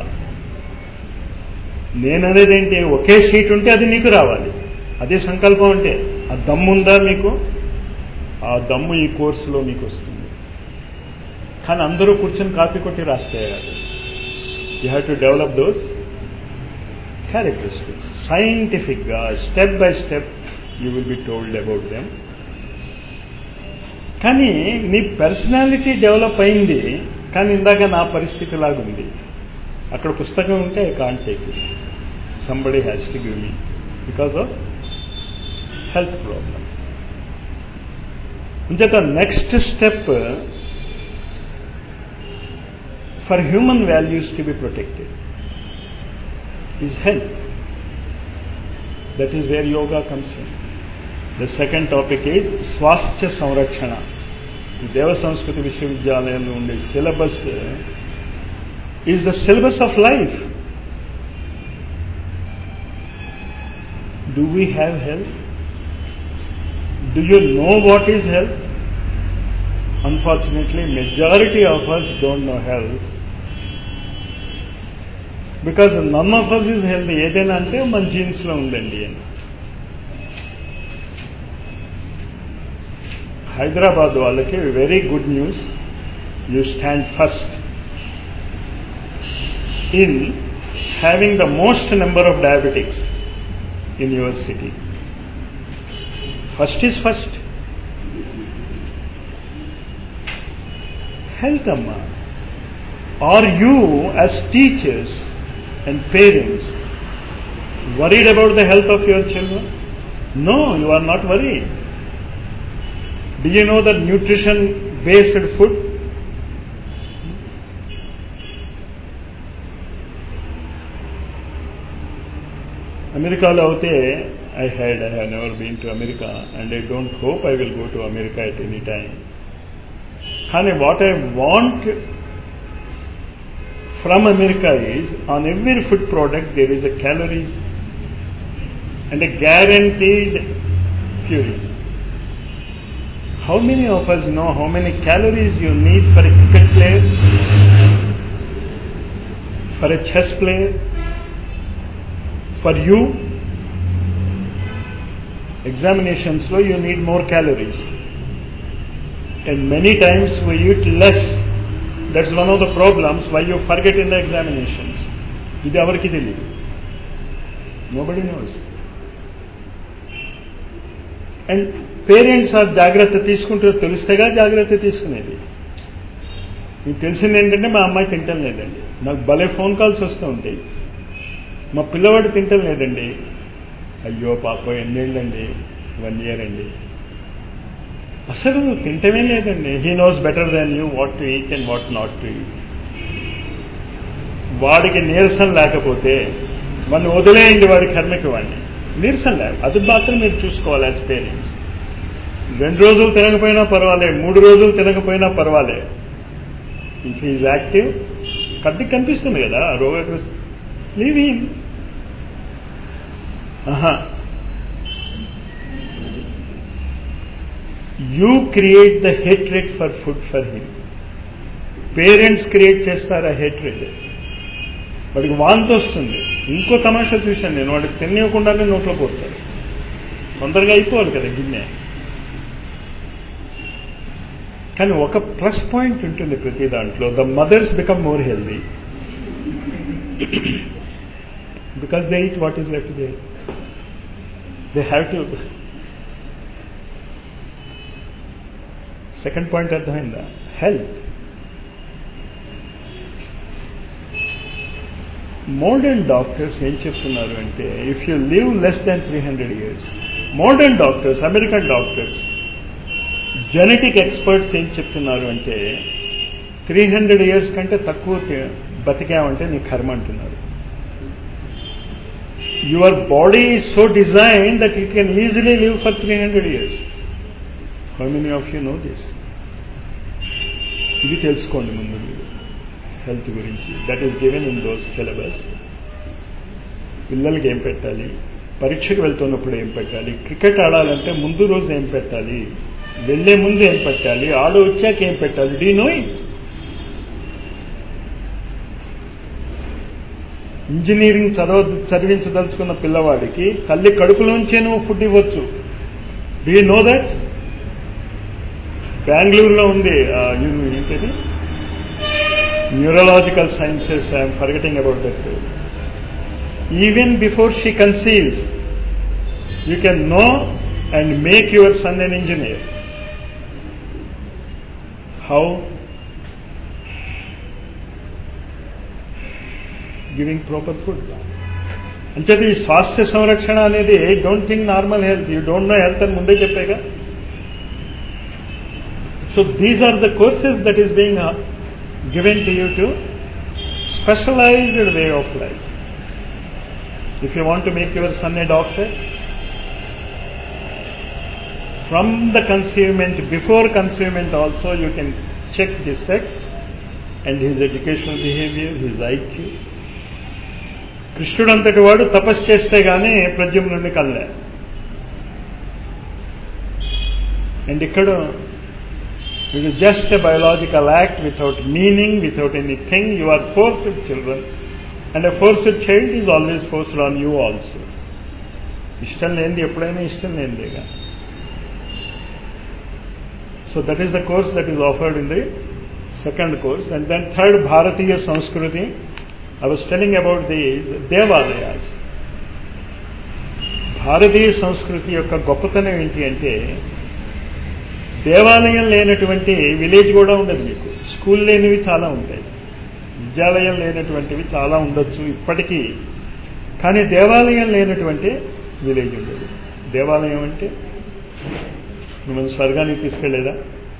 నేననేది ఏంటి ఒకే సీట్ ఉంటే అది నీకు రావాలి అదే సంకల్పం అంటే ఆ దమ్ముందా మీకు ఆ దమ్ము ఈ కోర్సులో మీకు వస్తుంది కానీ అందరూ కూర్చొని కాపీ కొట్టి రాసేయాలి you have to develop those characteristics సైంటిఫిక్గా step by step you will be told about them కానీ నీ పర్సనాలిటీ డెవలప్ అయింది కానీ ఇందాక నా పరిస్థితి లాగుంది అక్కడ పుస్తకం ఉంటే I can't take it somebody has to give me because of health problem అంచేత next step for human values to be protected is health that is where yoga comes in the second topic is స్వాస్థ్య సంరక్షణ ఈ దేవ సంస్కృతి విశ్వవిద్యాలయంలో ఉండే syllabus is the syllabus of life do we have health Do you know what is health? Unfortunately, majority of us don't know health. Because none of us is healthy ఏదైనా అంటే మన జీన్స్లో ఉందండి అని హైదరాబాద్ వాళ్ళకి very good news you stand first in having the most number of diabetics in your city first is first health అమ్మా are you as teachers and parents worried about the health of your children no you are not worried do you know the nutrition based food అమెరికాలో అయితే I had, I have never been to America and I don't hope I will go to America at any time. Honey, what I want from America is on every food product there is a calories and a guaranteed purity. How many of us know how many calories you need for a cricket player, for a chess player, for you? examinations low you need more calories and many times we eat less that's one of the problems why you forget in the examinations ఇది ఎవరికి తెలియదు nobody knows and parents ఆ జాగ్రత్త తీసుకుంటూ తెలిస్తేగా జాగ్రత్త తీసుకునేది మీకు తెలిసింది ఏంటంటే మా అమ్మాయి తింటం లేదండి నాకు భలే ఫోన్ కాల్స్ వస్తూ ఉంటాయి మా పిల్లవాడు తింటం లేదండి అయ్యో పాప ఎన్నేళ్ళండి వన్ ఇయర్ అండి అసలు తింటమే లేదండి he knows better than you what to eat and what not to eat వాడికి నీరసం లేకపోతే మన వదిలేయండి వాడి కర్మకి వాడిని నీరసం లేక అది మాత్రం మీరు చూసుకోవాలి యాజ్ పేరెంట్స్ రెండు రోజులు తినకపోయినా పర్వాలే మూడు రోజులు తినకపోయినా పర్వాలే ఇఫ్ ఈజ్ యాక్టివ్ కత్తికి కనిపిస్తుంది కదా రోగగ్రస్త లీవ్ హీమ్ ఆహా you create the hatred for food for him parents create చేస్తారు ఆ హేట్రెడ్ వాడికి వాంతి వస్తుంది ఇంకో తమాషా చూశాను నేను వాడికి తినేయకుండానే నోట్లో పోతాడు తొందరగా అయిపోవాలి కదా గిన్నె కానీ ఒక ప్లస్ పాయింట్ ఉంటుంది ప్రతి దాంట్లో the mothers become more healthy because they it what is left they they have to second point అర్థమైందా హెల్త్ మోడర్న్ డాక్టర్స్ ఏం చెప్తున్నారు అంటే if you live less than three hundred years modern doctors American doctors genetic experts ఏం చెప్తున్నారు అంటే three hundred years కంటే తక్కువ బతికామంటే నీ కర్మ అంటున్నారు your body is so design that it can easily live for three hundred years how many of you know this ఇవి తెలుసుకోండి ముందు మీరు హెల్త్ గురించి that is given in those syllabus పిల్లలకి ఏం పెట్టాలి పరీక్షకు వెళ్తున్నప్పుడు ఏం పెట్టాలి క్రికెట్ ఆడాలంటే ముందు రోజు ఏం పెట్టాలి వెళ్లే ముందు ఏం పెట్టాలి ఆడ వచ్చాక ఏం పెట్టాలి డీ నో ఇంజనీరింగ్ చదవ చదివించదలుచుకున్న పిల్లవాడికి తల్లి కడుపులోంచే నువ్వు ఫుడ్ ఇవ్వచ్చు డూ యూ నో దట్ బెంగళూరులో ఉంది ఏంటిది neurological sciences I'm forgetting about that even before she conceives you can know and make your son an engineer how giving proper food అంచేది ఈ స్వాస్థ్య సంరక్షణ అనేది don't think normal health you don't know health అని ముందే చెప్పాగా so these are the courses that is being given to you to specialized way of life if you want to make your son a doctor, from the conceivement, before conceivement also, you can check his sex and his educational behavior, his IQ. కృష్ణుడు అంతటి వాడు తపస్సు చేస్తే గానీ ప్రద్యుమ్నుడిని కల్లే and ఇక్కడ it is just a biological act without meaning without anything you are forced children and a forced child is always forced on you also ఇష్టం లేనిది ఎప్పుడైనా ఇష్టం లేనిదేగా so that is the course that is offered in the second course and then third భారతీయ సంస్కృతి I was telling about the దేవాలయాస్ భారతీయ సంస్కృతి యొక్క గొప్పతనం ఏంటి అంటే దేవాలయం లేనటువంటి విలేజ్ కూడా ఉండదు మీకు స్కూల్ లేనివి చాలా ఉంటాయి విద్యాలయం లేనటువంటివి చాలా ఉండొచ్చు ఇప్పటికీ కానీ దేవాలయం లేనటువంటి విలేజ్ ఉండదు దేవాలయం అంటే మిమ్మల్ని స్వర్గానికి తీసుకెళ్లేదా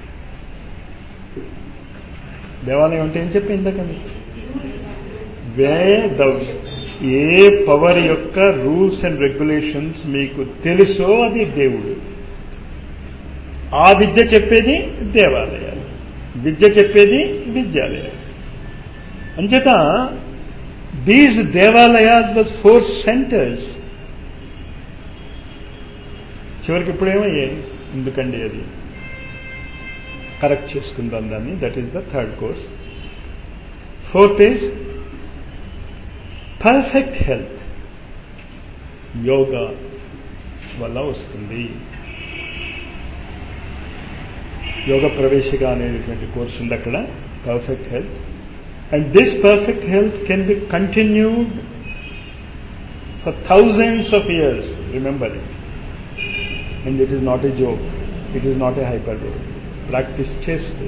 దేవాలయం అంటే ఏం చెప్పి ఇందాక వే ద ఏ పవర్ యొక్క రూల్స్ అండ్ రెగ్యులేషన్స్ మీకు తెలుసో అది దేవుడు ఆ విద్య చెప్పేది దేవాలయాలు విద్య చెప్పేది విద్యాలయాలు అంచేత దీస్ దేవాలయాస్ వాజ్ ఫోర్ సెంటర్స్ చివరికి ఇప్పుడేమయ్యాయి ఎందుకండి అది కరెక్ట్ చేసుకుందాం దాన్ని that is the third course fourth is perfect health yoga వల్ల వస్తుంది యోగ ప్రవేశిక అనేటువంటి కోర్సు ఉంది అక్కడ perfect health and this perfect health can be continued for thousands of years remember it and it is not a joke it is not a hyper practice చేస్తే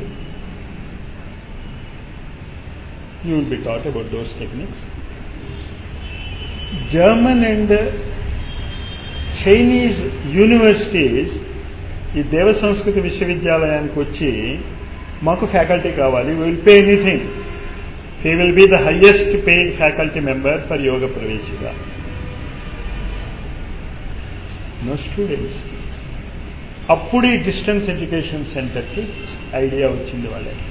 you will be taught about those techniques German and Chinese universities ఈ దేవ సంస్కృతి విశ్వవిద్యాలయానికి వచ్చి మాకు faculty కావాలి will pay anything he will be the highest paid faculty member for యోగ ప్రవేశిక నో స్టూడెంట్స్ అప్పుడు ఈ డిస్టెన్స్ ఎడ్యుకేషన్ సెంటర్కి ఐడియా వచ్చింది వాళ్ళకి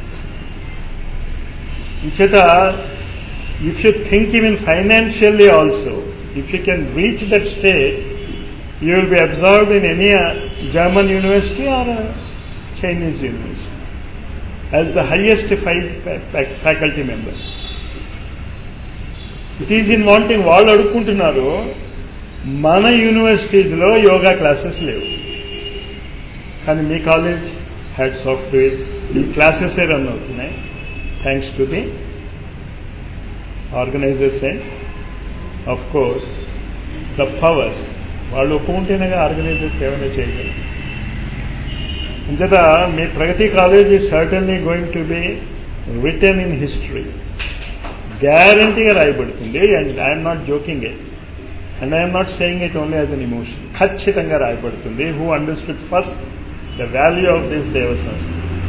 ఇంచేత if you think even financially also if you can reach that state you will be absorbed in any uh, German university or uh, Chinese university as the highest faculty member. It is in wanting వాళ్ళు అడుక్కుంటున్నారు మన యూనివర్సిటీస్లో yoga classes లేవు కానీ మీ college had software ఈ classes run అవుతున్నాయి thanks to the organizers and of course the powers వాళ్ళు ఒప్పుకుంటేనే ఆర్గనైజర్స్ ఏమైనా చేయగలరు అంచేత మీ Pragathi college is certainly going to be written in history గ్యారంటీగా రాయబడుతుంది and I'm not joking it and I'm not saying it only as an emotion ఖచ్చితంగా రాయబడుతుంది who understood first the value of this దేవసంస్థ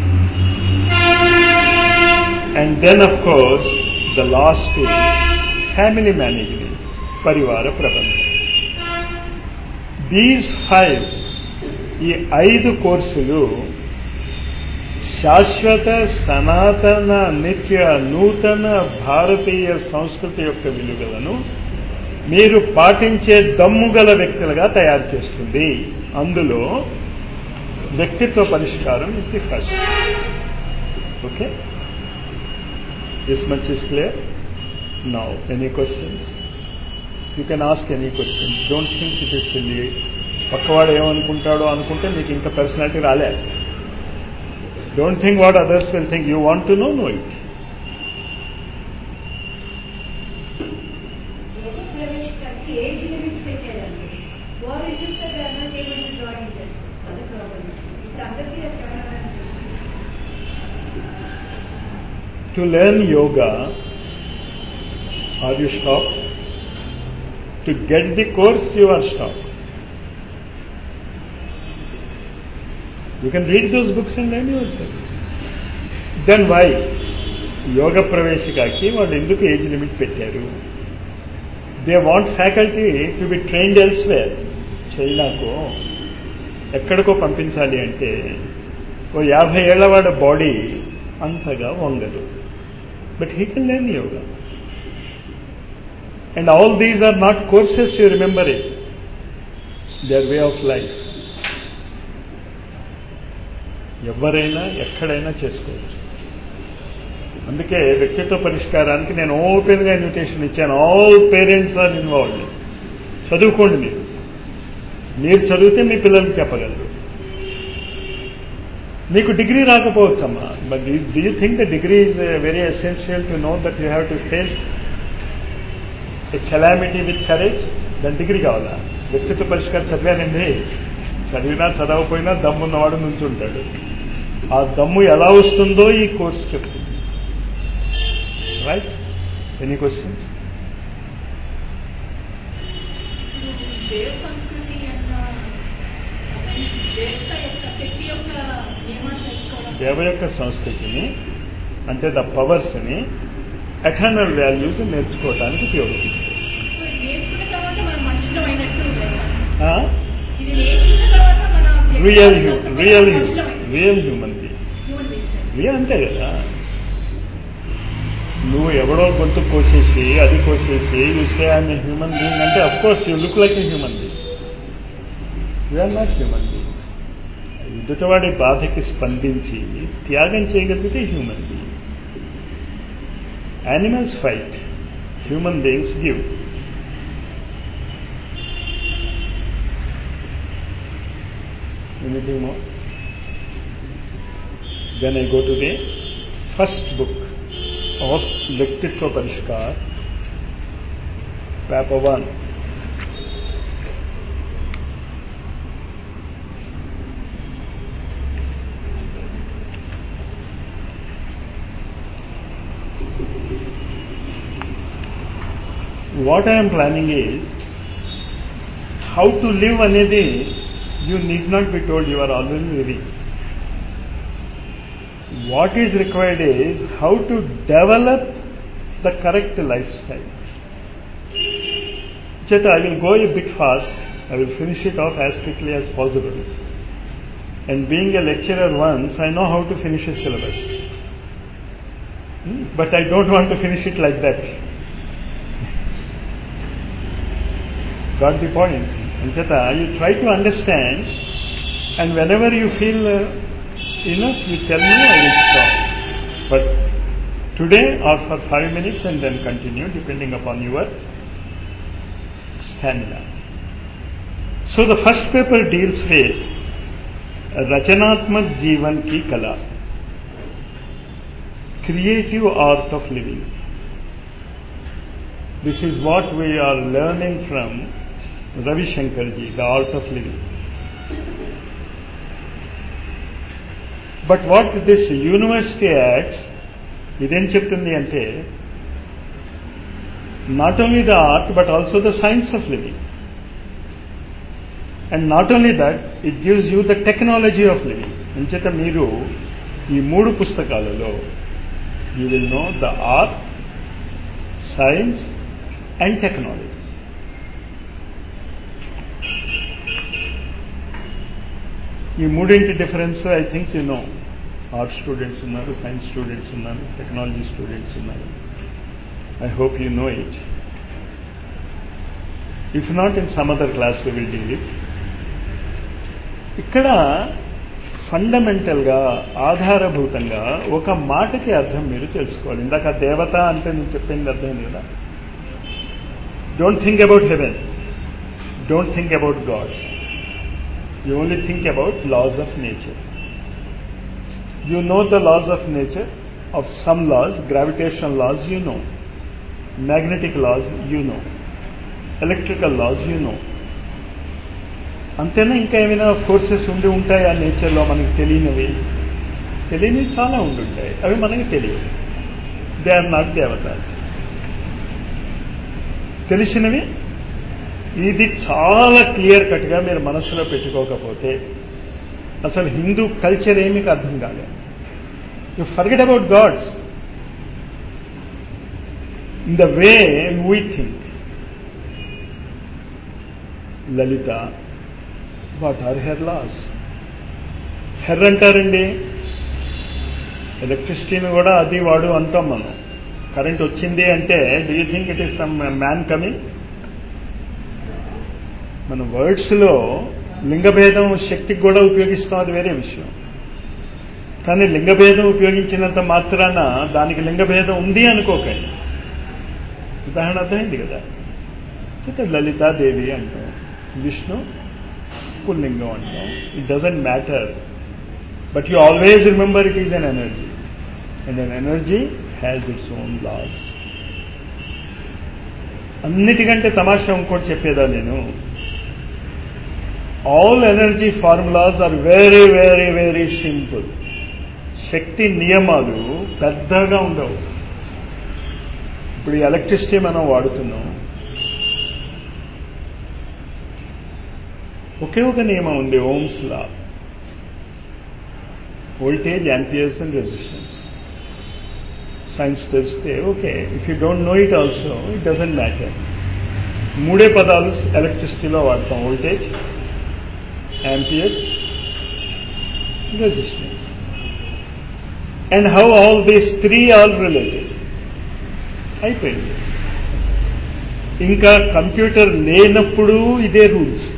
and then of course the last family management పరివార ప్రబంధం these five ఈ ఐదు కోర్సులు శాశ్వత సనాతన నిత్య నూతన భారతీయ సంస్కృతి యొక్క విలువలను మీరు పాటించే దమ్ముగల వ్యక్తులుగా తయారు చేస్తుంది అందులో వ్యక్తిత్వ పరిష్కారం is the first okay this much is clear now any questions you can ask any question don't think it is silly పక్కవాడు ఏమనుకుంటాడో అనుకుంటే మీకు ఇంకా పర్సనాలిటీ రాలే don't think what others will think you want to know no it ప్రవేశించడానికి age limit పెట్టారండి వారు interest అన్నారు ఏమైనా జాయిన్ చేస్తారు అది ప్రాబ్లం ఇప్పుడు అందరికీ జాయిన్ అవ్వాలని To learn yoga, are you stopped? To get the course, you are stopped. You can read those books and learn yourself. Then why? యోగ ప్రవేశికాకి వాళ్ళు ఎందుకు ఏజ్ లిమిట్ పెట్టారు they want faculty to be trained elsewhere చైనాకో ఎక్కడికో పంపించాలి అంటే ఓ యాభై ఏళ్ల వాడి బాడీ అంతగా వంగదు but he can learn yoga and all these are not courses you remember it the way of life ఎవరైనా ఎక్కడైనా చేసుకోవచ్చు అందుకే వ్యక్తిత్వ పరిష్కారానికి నేను ఓపెన్గా ఇన్విటేషన్ ఇచ్చాను ఆల్ పేరెంట్స్ ఆర్ ఇన్వాల్వ్డ్ చదువుకోండి మీరు మీరు చదివితే మీ పిల్లలకి చెప్పగలరు మీకు డిగ్రీ రాకపోవచ్చమ్మా but do you think the degree is very essential to know that you have to face a calamity with courage దాని డిగ్రీ కావాలా వ్యక్తిత్వ పరిష్కారం చదివానండి చదివినా చదవకపోయినా దమ్మున్నవాడు నుంచి ఉంటాడు ఆ దమ్ము ఎలా వస్తుందో ఈ కోర్సు చెప్తుంది రైట్ ఎనీ క్వశ్చన్స్ దేవ సంస్కృతి యొక్క దేవత యొక్క శక్తి యొక్క నియమాలు తెలుసుకోవడం దేవ యొక్క సంస్కృతిని అంటే ద పవర్స్ని ఎటర్నల్ వాల్యూస్ నేర్చుకోవడానికి ఉపయోగపడుతుంది సో ఇది నేర్చుకున్న తర్వాత మనం మనుషులం అయినట్టు లెక్క. ఆ? ఇది నేర్చుకున్న తర్వాత మన రియల్ రియల్ మనుషులం real human being human beings real అంతే కదా నువ్వు ఎవడో గొంతు కోసేసి అది కోసేసి you say I'm a human being అంటే of course you look like a human being we are not human beings ఎదుటివాడి బాధకి స్పందించి త్యాగం చేయగలిగితే human being animals fight human beings give anything more Then I go to the first book of Vyaktittva Parishkar, Papa 1. What I am planning is how to live అనేది you need not be told you are already living. what is required is how to develop the correct lifestyle. Cheta, I will go a bit fast. I will finish it off as quickly as possible. And being a lecturer once, I know how to finish a syllabus. Hmm? But I don't want to finish it like that. Got the point? And Cheta, you try to understand, and whenever you feel uh, enough, you tell me, I will stop. But today or for five minutes and then continue depending upon your stamina. So the first paper deals with Rachanatmak Jivan Ki Kala, creative art of living. This is what we are learning from Ravi Shankarji, the art of living. But what this university acts ఇదేం చెప్తుంది అంటే not only the art but also the science of living and not only that it gives you the technology of living అంచేత మీరు ఈ మూడు పుస్తకాలలో you will know the art science and technology ఈ మూడింటి difference I think you know arts students ఉన్నారు science students ఉన్నారు technology students ఉన్నారు I hope you know it if not in some other class we will deal it ఇక్కడ ఫండమెంటల్గా ఆధారభూతంగా ఒక మాటకి అర్థం మీరు తెలుసుకోవాలి ఇందాక దేవత అంటే నేను చెప్పింది అర్థం కదా don't think about heaven don't think about God you only think about laws of nature you know the laws of nature of some laws gravitational laws you know magnetic laws you know electrical laws you know అంతేనా ఇంకా ఏమైనా forces ఉండి ఉంటాయి ఆ నేచర్లో మనకి తెలియనివి తెలియనివి చాలా ఉండి ఉంటాయి అవి మనకి తెలియవు దే ఆర్ నాట్ దేవతాస్ తెలిసినవి ఇది చాలా క్లియర్ కట్గా మీరు మనసులో పెట్టుకోకపోతే అసలు హిందూ కల్చర్ ఏమీ అర్థం కాలేదు you forget about gods in the way we think Lalitha what are her laws her అంటారండి ఎలక్ట్రిసిటీని కూడా అది వాడు అంటాం మనం కరెంట్ వచ్చింది అంటే do you think it is some man coming మన వర్డ్స్లో లింగభేదం శక్తికి కూడా ఉపయోగిస్తాం అది వేరే విషయం కానీ లింగభేదం ఉపయోగించినంత మాత్రాన దానికి లింగభేదం ఉంది అనుకోకండి ఉదాహరణ అర్థమైంది కదా లలితాదేవి అంటాం విష్ణు పుల్లింగం అంటాం it doesn't matter but you always remember it is an energy and an energy has its own laws అన్నిటికంటే తమాషా ఇంకోటి చెప్పేదా నేను all energy formulas are very very very simple శక్తి నియమాలు పెద్దగా ఉండవు ఇప్పుడు ఈ ఎలక్ట్రిసిటీ మనం వాడుతున్నాం ఒకే ఒక నియమం ఉంది Ohm's law voltage amperes and resistance science తెలిస్తే okay if you don't know it also it doesn't matter మూడే పదాలు ఎలక్ట్రిసిటీలో వాడతాం voltage amperes resistance and how all these three all related అయిపోయింది ఇంకా కంప్యూటర్ లేనప్పుడు ఇదే రూల్స్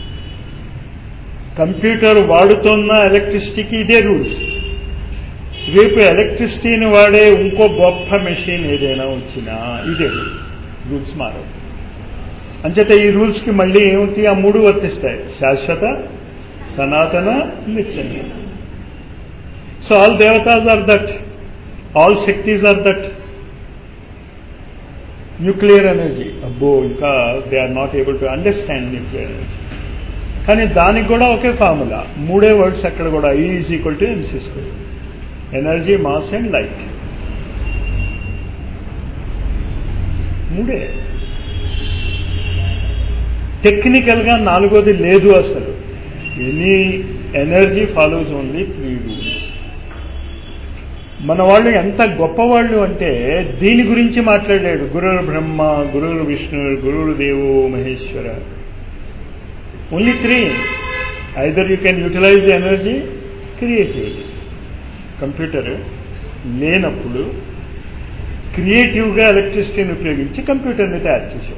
కంప్యూటర్ వాడుతున్న ఎలక్ట్రిసిటీకి ఇదే రూల్స్ రేపు ఎలక్ట్రిసిటీని వాడే ఇంకో గొప్ప మెషిన్ ఏదైనా వచ్చినా ఇదే రూల్స్ రూల్స్ మారవు అంచేత ఈ రూల్స్కి మళ్ళీ ఏమిటి ఆ మూడు వర్తిస్తాయి శాశ్వత సనాతన నిత్యం సో ఆల్ దేవతాస్ ఆర్ దట్ ఆల్ శక్తిస్ ఆర్ దట్ న్యూక్లియర్ ఎనర్జీ అబ్బో ఇంకా they are not able to understand nuclear energy కానీ దానికి కూడా ఒకే ఫార్ములా మూడే వర్డ్స్ అక్కడ కూడా E is equal to MC square energy mass and light మూడే టెక్నికల్గా నాలుగోది లేదు అసలు any energy follows only three rules మన వాళ్ళు ఎంత గొప్పవాళ్ళు అంటే దీని గురించి మాట్లాడాడు గురువు బ్రహ్మ గురువు విష్ణు గురువు దేవో Maheshwara only three either you can utilize the energy creatively computer లేనప్పుడు క్రియేటివ్గా ఎలక్ట్రిసిటీని ఉపయోగించి కంప్యూటర్ని తయారు చేశాడు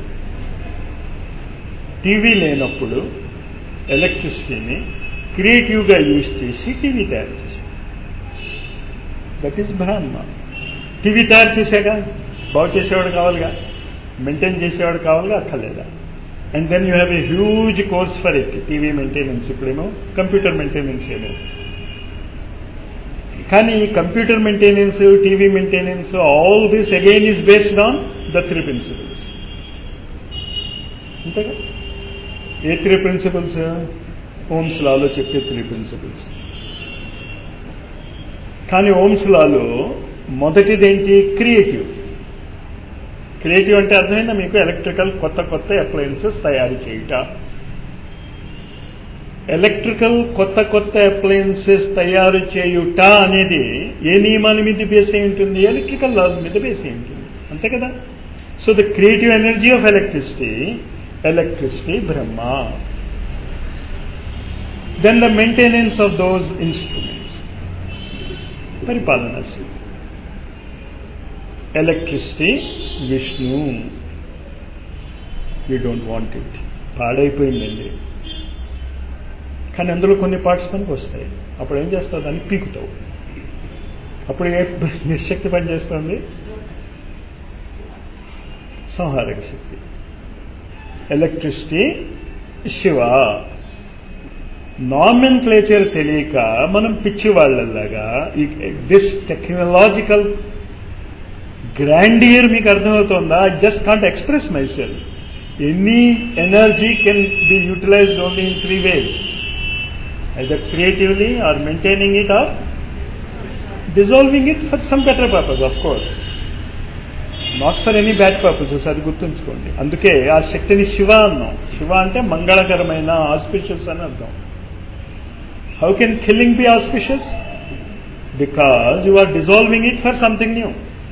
టీవీ లేనప్పుడు ఎలక్ట్రిసిటీని క్రియేటివ్గా యూజ్ చేసి టీవీ తయారు చేశాడు దట్ ఈస్ బ్రహ్మ టీవీ తయారు చేశాక బాగు చేసేవాడు కావాలిగా మెయింటైన్ చేసేవాడు కావాలిగా అక్కర్లేదా and then you have a huge course for it TV maintenance ఇప్పుడేమో కంప్యూటర్ మెయింటెనెన్స్ ఏమో కానీ computer maintenance TV maintenance all this again is based on the three principles అంతేగా ఏ త్రీ ప్రిన్సిపల్స్ ఓమ్స్ లాలో చెప్పే three principles కానీ Ohm's లాలో మొదటిదేంటి creative creative అంటే అర్థమైందా మీకు ఎలక్ట్రికల్ కొత్త కొత్త అప్లయన్సెస్ తయారు చేయుట ఎలక్ట్రికల్ కొత్త కొత్త అప్లయన్సెస్ తయారు చేయుట అనేది ఏ నియమాల మీద బేస్ అయి ఉంటుంది ఎలక్ట్రికల్ లాస్ మీద బేస్ అయి ఉంటుంది అంతే కదా so the creative energy of electricity electricity Brahma then the maintenance of those instruments పరిపాలనా శివుడు electricity Vishnu you don't want it పాడైపోయిందండి కానీ అందులో కొన్ని పార్ట్స్ పనికి వస్తాయి అప్పుడు ఏం చేస్తావు దాన్ని పీకుతావు అప్పుడు ఏ నిశక్తి పని చేస్తుంది సంహారక శక్తి ఎలక్ట్రిసిటీ శివ నామిన్ క్లేచర్ తెలియక మనం పిచ్చి వాళ్ళలాగా దిస్ టెక్నాలజికల్ గ్రాండియర్ మీకు అర్థమవుతుందా I just can't express myself any energy can be utilized only in three ways either creatively or maintaining it or dissolving it for some better purpose, of course. Not for any bad purposes అది గుర్తుంచుకోండి అందుకే ఆ శక్తిని శివ అన్నాం శివ అంటే మంగళకరమైన auspicious అని అర్థం how can killing be auspicious because you are dissolving it for something new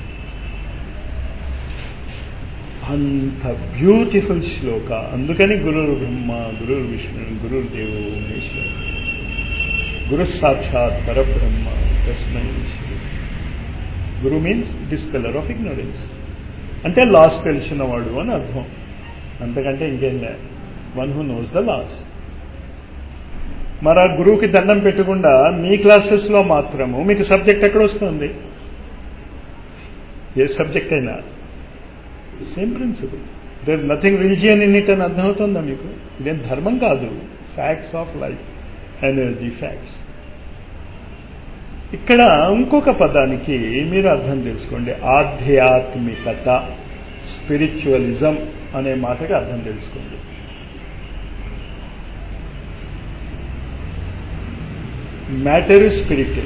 అంత బ్యూటిఫుల్ శ్లోక అందుకని గురువు బ్రహ్మ గురువు విష్ణు గురువు దేవు మహేశ్వరు గురు సాక్షాత్ పరబ్రహ్మ తస్మై శ్రీ guru means dispeller of ignorance అంటే లాస్ తెలిసిన వాడు అని అర్థం అంతకంటే ఇంకేం లే one who knows the laws మరి ఆ గురువుకి దండం పెట్టకుండా మీ క్లాసెస్లో మాత్రము మీకు సబ్జెక్ట్ ఎక్కడ వస్తుంది ఏ సబ్జెక్ట్ అయినా same principle there nothing religion in it అని అర్థమవుతుందా మీకు ఇదేం ధర్మం కాదు facts of life energy facts ఇక్కడ ఇంకొక పదానికి మీరు అర్థం తెలుసుకోండి ఆధ్యాత్మికత స్పిరిచువలిజం అనే మాటకి అర్థం తెలుసుకోండి మ్యాటరు స్పిరిట్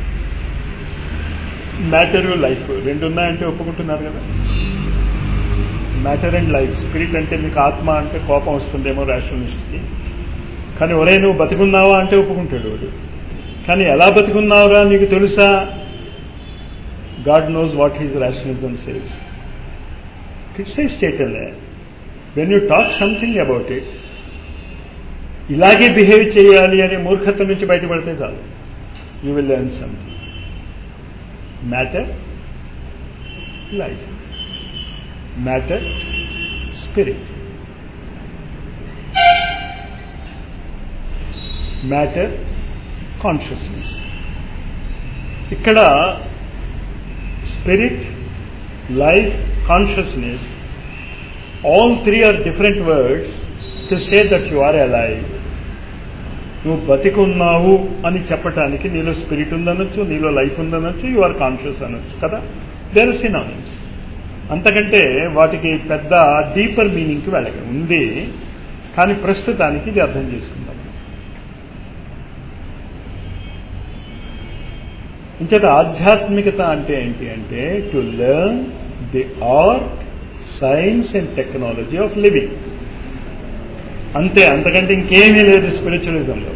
మ్యాటరు లైఫ్ రెండు ఉన్నాయంటే ఒప్పుకుంటున్నారు కదా మ్యాటర్ అండ్ లైఫ్ స్పిరిట్ అంటే మీకు ఆత్మ అంటే కోపం వస్తుందేమో రేషనలిస్ట్కి కానీ ఒరే నువ్వు బతికున్నావా అంటే ఒప్పుకుంటాడు వాడు కానీ ఎలా బతికున్నావురా నీకు తెలుసా God knows what he's rationalism says it's a స్టేటల్ when you talk something about it ఇలాగే బిహేవ్ చేయాలి అనే మూర్ఖత్వం నుంచి బయటపడితే చాలు you will learn something matter life matter spirit matter consciousness ఇక్కడ spirit life consciousness all three are different words to say that you are alive నువ్వు బతికున్నావు అని చెప్పటానికి నీలో స్పిరిట్ ఉందనొచ్చు నీలో లైఫ్ ఉందనొచ్చు యు ఆర్ కాన్షియస్ అనొచ్చు కదా దేర్ సినానిమ్స్ అంతకంటే వాటికి పెద్ద డీపర్ మీనింగ్కి వెళ్ళక ఉంది కానీ ప్రస్తుతానికి ఇది అర్థం చేసుకుందాం ఇంచేత ఆధ్యాత్మికత అంటే ఏంటి అంటే to learn the art science and technology of living అంతే అంతకంటే ఇంకేమీ లేదు స్పిరిచువలిజంలో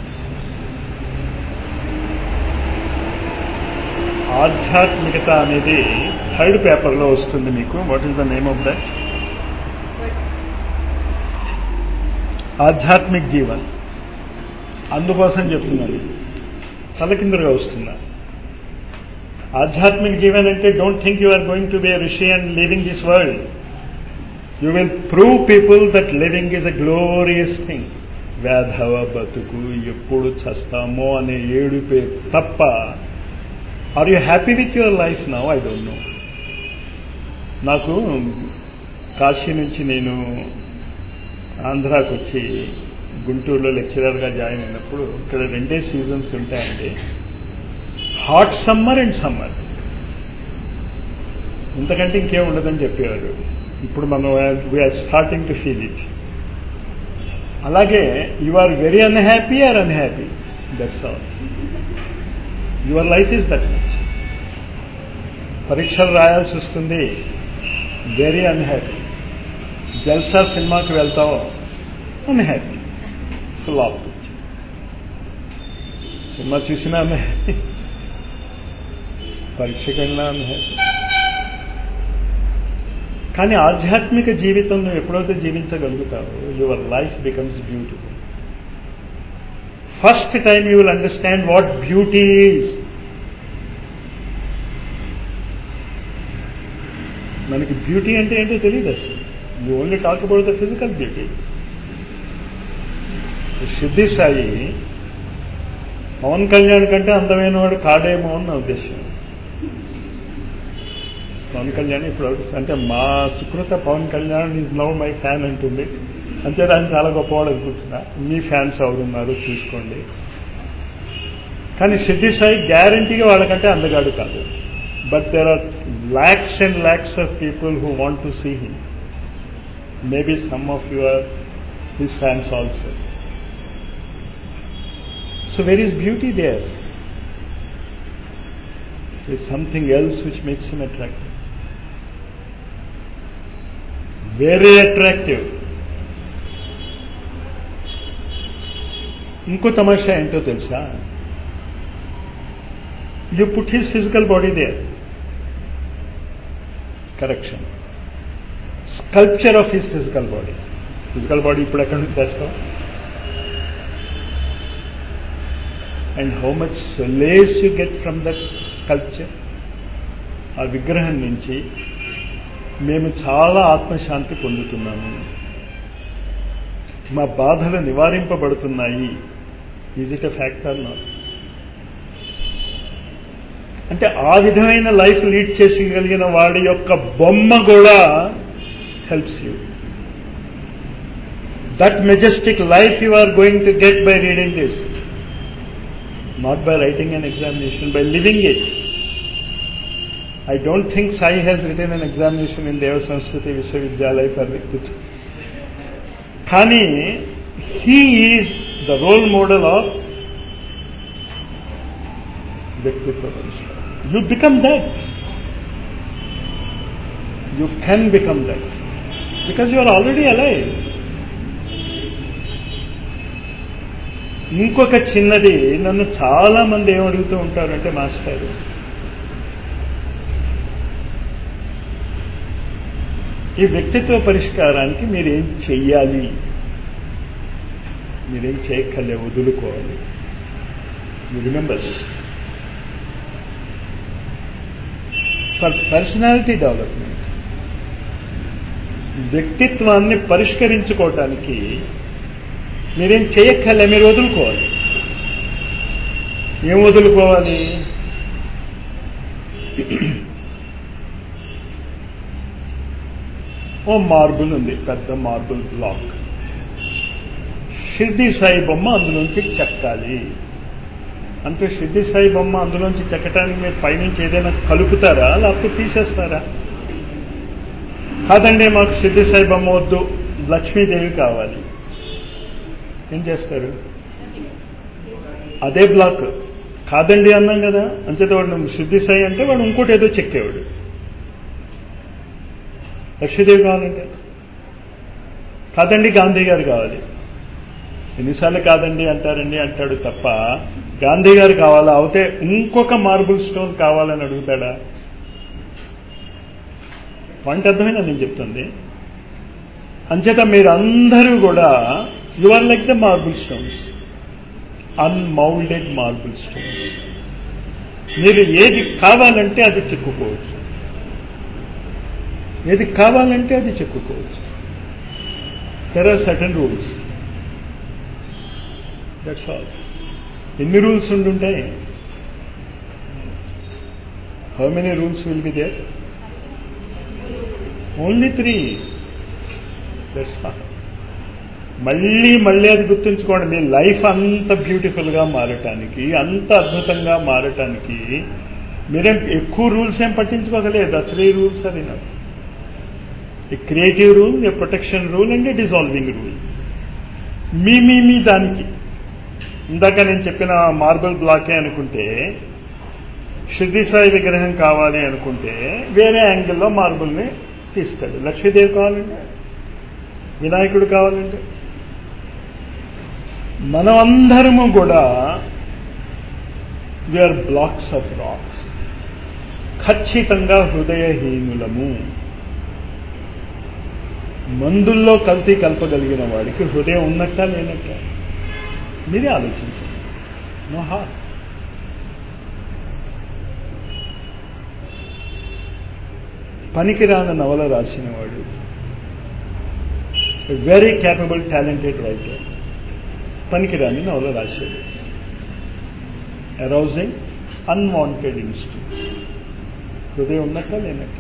ఆధ్యాత్మికత అనేది థర్డ్ పేపర్లో వస్తుంది మీకు what is the name of that ఆధ్యాత్మిక్ జీవన్ అందుకోసం చెప్తున్నాను తలకిందులుగా వస్తున్నా ఆధ్యాత్మిక్ జీవన్ అంటే don't think you are going to be rishi and living this world you will prove people that living is a glorious thing వేధవ బతుకు ఎప్పుడు చస్తామో అనే ఏడుపే తప్ప are you happy with your life now I don't know నాకు కాశీ నుంచి నేను ఆంధ్రాకు వచ్చి గుంటూరులో లెక్చరర్గా జాయిన్ అయినప్పుడు ఇక్కడ రెండే సీజన్స్ ఉంటాయండి హాట్ సమ్మర్ అండ్ సమ్మర్ ఇంతకంటే ఇంకేం ఉండదని చెప్పేవారు ఇప్పుడు మనం we are starting to feel it అలాగే you are very unhappy or unhappy that's all your life is that much పరీక్షలు రాయాల్సి వస్తుంది వెరీ అన్హ్యాపీ జల్సా సినిమాకి వెళ్తావు అన్హ్యాపీ ఫుల్ ఆఫ్ సినిమా చూసినా అన్హ్యాపీ పరీక్షకన్నా అన్హ్యాపీ కానీ ఆధ్యాత్మిక జీవితం నువ్వు ఎప్పుడైతే జీవించగలుగుతావో your life becomes beautiful first time you will understand what beauty is మనకి బ్యూటీ అంటే ఏంటో తెలియదు అసలు you only talk about the physical beauty సిద్ధి సాయి పవన్ కళ్యాణ్ కంటే అందమైన వాడు కాడేమో అని నా ఉద్దేశం పవన్ కళ్యాణ్ ఇప్పుడు అంటే మా Sukrutha Pawan Kalyan is now my fan అంటుంది అంతే ఆయన చాలా గొప్పవాడు అనుకుంటున్నా మీ ఫ్యాన్స్ ఎవరున్నారు చూసుకోండి కానీ సిద్ధి సాయి గ్యారంటీగా వాళ్ళకంటే అందగాడు కాదు but there are lakhs and lakhs of people who want to see him maybe some of your his fans also so where is beauty there is something else which makes him attractive. Very attractive. ఇంకో తమాషా ఏంటో తెలుసా you put his physical body there correction sculpture of his physical body physical body ఇప్పుడు ఎక్కడి నుంచి తెస్తాం and how much solace you get from that sculpture ఆ విగ్రహం నుంచి మేము చాలా ఆత్మశాంతి పొందుతున్నాము మా బాధలు నివారింపబడుతున్నాయి is it a factor not అంటే ఆ విధమైన లైఫ్ లీడ్ చేసగలిగిన వాడి యొక్క బొమ్మ కూడా helps you that majestic life you are going to get by reading this not by writing an examination, by living it. I don't think Sai has written an examination in Deva Sanskriti Vishwavidyalaya for Viktitva. Kani, he is the role model of Viktitva Parishara. You become that. You can become that. Because you are already alive. ఇంకొక చిన్నది నన్ను చాలా మంది ఏమడుగుతూ ఉంటారంటే master ఈ వ్యక్తిత్వ పరిష్కారానికి మీరేం చెయ్యాలి మీరేం చేయక్కర్లే వదులుకోవాలి you remember this for personality development వ్యక్తిత్వాన్ని పరిష్కరించుకోవటానికి మీరేం చేయక్కర్లే మీరు వదులుకోవాలి ఏం వదులుకోవాలి ఓ మార్బుల్ ఉంది పెద్ద మార్బుల్ బ్లాక్ షిర్డి సాయి బొమ్మ అందులోంచి చెక్కాలి అంటే షిర్డి సాయి బొమ్మ అందులోంచి చెక్కటానికి మీరు పైనుంచి ఏదైనా కలుపుతారా లేకపోతే తీసేస్తారా కాదండి మాకు షిర్డి సాయి బొమ్మ వద్దు లక్ష్మీదేవి కావాలి ఏం చేస్తారు అదే బ్లాక్ కాదండి అన్నాం కదా అంచేత వాడు సిద్ధి సాయి అంటే వాడు ఇంకోటి ఏదో చెక్కేవాడు లక్ష్మీదేవి కావాలంటే కాదండి గాంధీ గారు కావాలి ఎన్నిసార్లు కాదండి అంటారండి అంటాడు తప్ప గాంధీ గారు కావాలా అవుతే ఇంకొక మార్బుల్ స్టోన్ కావాలని అడుగుతాడా పాయింట్ అర్థమైనా నేను చెప్తుంది అంచేత మీరందరూ కూడా you are like the marble stones unmoulded marble stones మీరు ఏది కావాలంటే అది చెక్కుకోవచ్చు ఏది కావాలంటే అది చెక్కుకోవచ్చు there are certain rules that's all ఎన్ని రూల్స్ ఉండుంటాయి how many rules will be there only three that's all మళ్ళీ మళ్ళీ అది గుర్తుంచుకోండి మీ లైఫ్ అంత బ్యూటిఫుల్గా మారటానికి అంత అద్భుతంగా మారటానికి మీరేం ఎక్కువ రూల్స్ ఏం పట్టించుకోగలేదు ఆ త్రీ రూల్స్ అది నాకు a creative rule a protection rule and a dissolving rule మీ మీ మీ దానికి ఇందాక నేను చెప్పిన మార్బుల్ బ్లాకే అనుకుంటే శుద్ధి సాయి విగ్రహం కావాలి అనుకుంటే వేరే యాంగిల్లో మార్బుల్ని తీస్తాడు లక్ష్మీదేవి కావాలంటే వినాయకుడు కావాలంటే మనమందరము కూడా వీఆర్ బ్లాక్స్ ఆఫ్ రాక్స్ ఖచ్చితంగా హృదయహీనులము మందుల్లో కల్తీ కలపగలిగిన వాడికి హృదయం ఉన్నట్ట లేనట్ట మీరే ఆలోచించండి నో హార్ట్ పనికిరాని నవల రాసినవాడు వెరీ క్యాపబుల్ టాలెంటెడ్ రైటర్ పనికిరాని నవల రాశాడు అరౌజింగ్ అన్వాంటెడ్ ఇన్స్టిట్యూట్స్ హృదయం ఉన్నట్ట లేనట్ట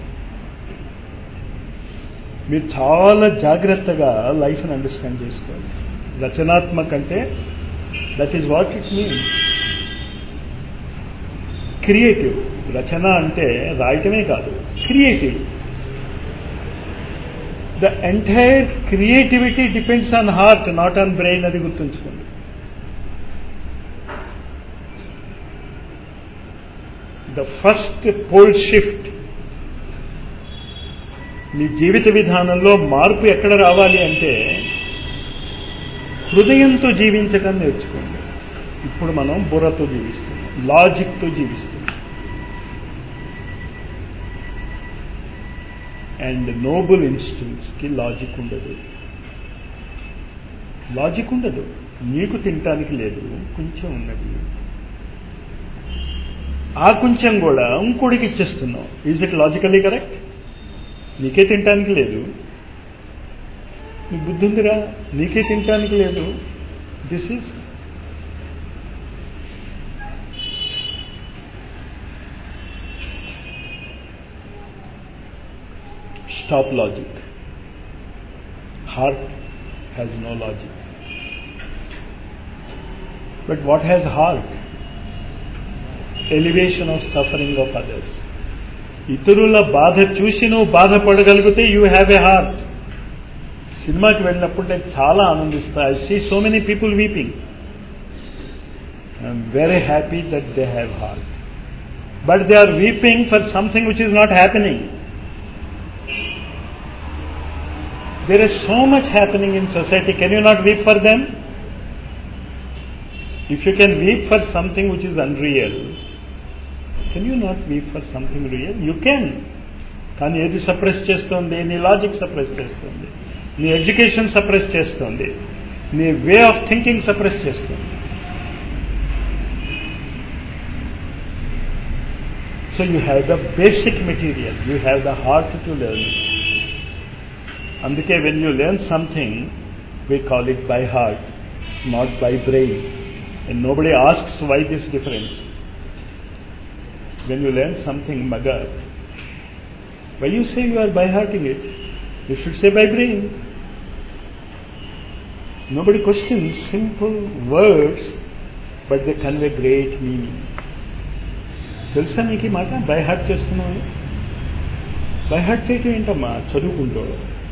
మీరు చాలా జాగ్రత్తగా లైఫ్ని అండర్స్టాండ్ చేసుకోవాలి రచనాత్మక అంటే that is what it means creative రచన అంటే రాయటమే కాదు creative the entire creativity depends on heart not on brain అది గుర్తుంచుకోండి ద ఫస్ట్ పోల్ షిఫ్ట్ మీ జీవిత విధానంలో మార్పు ఎక్కడ రావాలి అంటే హృదయంతో జీవించడం నేర్చుకోండి ఇప్పుడు మనం బుర్రతో జీవిస్తున్నాం లాజిక్తో జీవిస్తున్నాం అండ్ నోబుల్ ఇన్స్టిట్యూట్స్కి లాజిక్ ఉండదు లాజిక్ ఉండదు నీకు తినటానికి లేదు కొంచెం ఉన్నది ఆ కొంచెం కూడా ఇంకోడికి ఇచ్చేస్తున్నాం ఈజ్ ఇట్ లాజికల్లీ కరెక్ట్ నీకే తినటానికి లేదు నీకు బుద్ధి ఉందిరా నీకే తినటానికి లేదు this is stop logic heart has no logic but what has heart elevation of suffering of others ఇతరుల బాధ చూసి నువ్వు బాధపడగలిగితే యూ హ్యావ్ ఎ హార్ట్ సినిమాకి వెళ్ళినప్పుడు నేను చాలా ఆనందిస్తా I see so many people weeping I'm very happy that they have heart but they are weeping for something which is not happening there is so much happening in society. Can you not weep for them? If you can weep for something which is unreal, can you not weep for something real? You can. కానీ ఏది suppress చేస్తోంది నీ logic suppress చేస్తుంది నీ education suppress చేస్తుంది నీ way of thinking suppress చేస్తుంది so you have the basic material you have the heart to learn అందుకే when you learn something we call it by heart not by brain and nobody asks why this difference when you learn something మగర్ why you say you are by hearting it you should say by brain nobody question simple words but they convey great meaning తెలుసా నీకు ఈ మాట by heart చేస్తున్నావు by heart చేయటం ఏంటమ్మా చదువుకుంటూ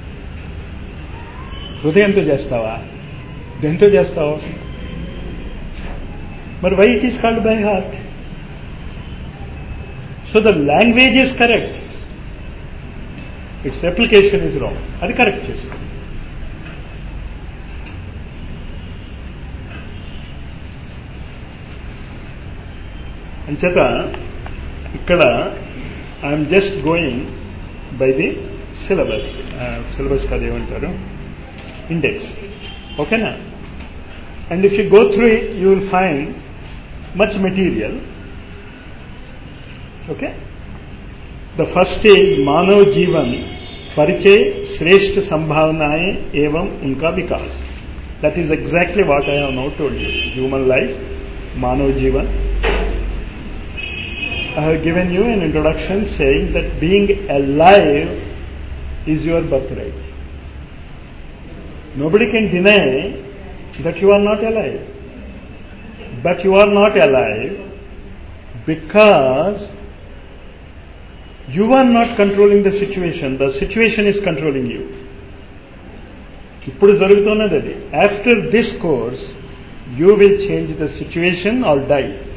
హృదయంతో చేస్తావా దేంతో చేస్తావు మరి why it is called by heart so the language is correct its application is wrong అది కరెక్ట్ చేస్తుంది అంచేత ఇక్కడ I'm just going by the syllabus syllabus కాదు ఏమంటారు index okay and if you go through it you will find much material okay the first is मानव जीवन परिचय श्रेष्ठ संभावनाएं एवं उनका विकास that is exactly what I have now told you human life मानव जीवन I have given you an introduction saying that being alive is your birthright. Nobody can deny that you are not alive. But you are not alive because you are not controlling the situation. The situation is controlling you. ఇప్పుడు జరుగుతున్నది అది after this course you will change the situation or die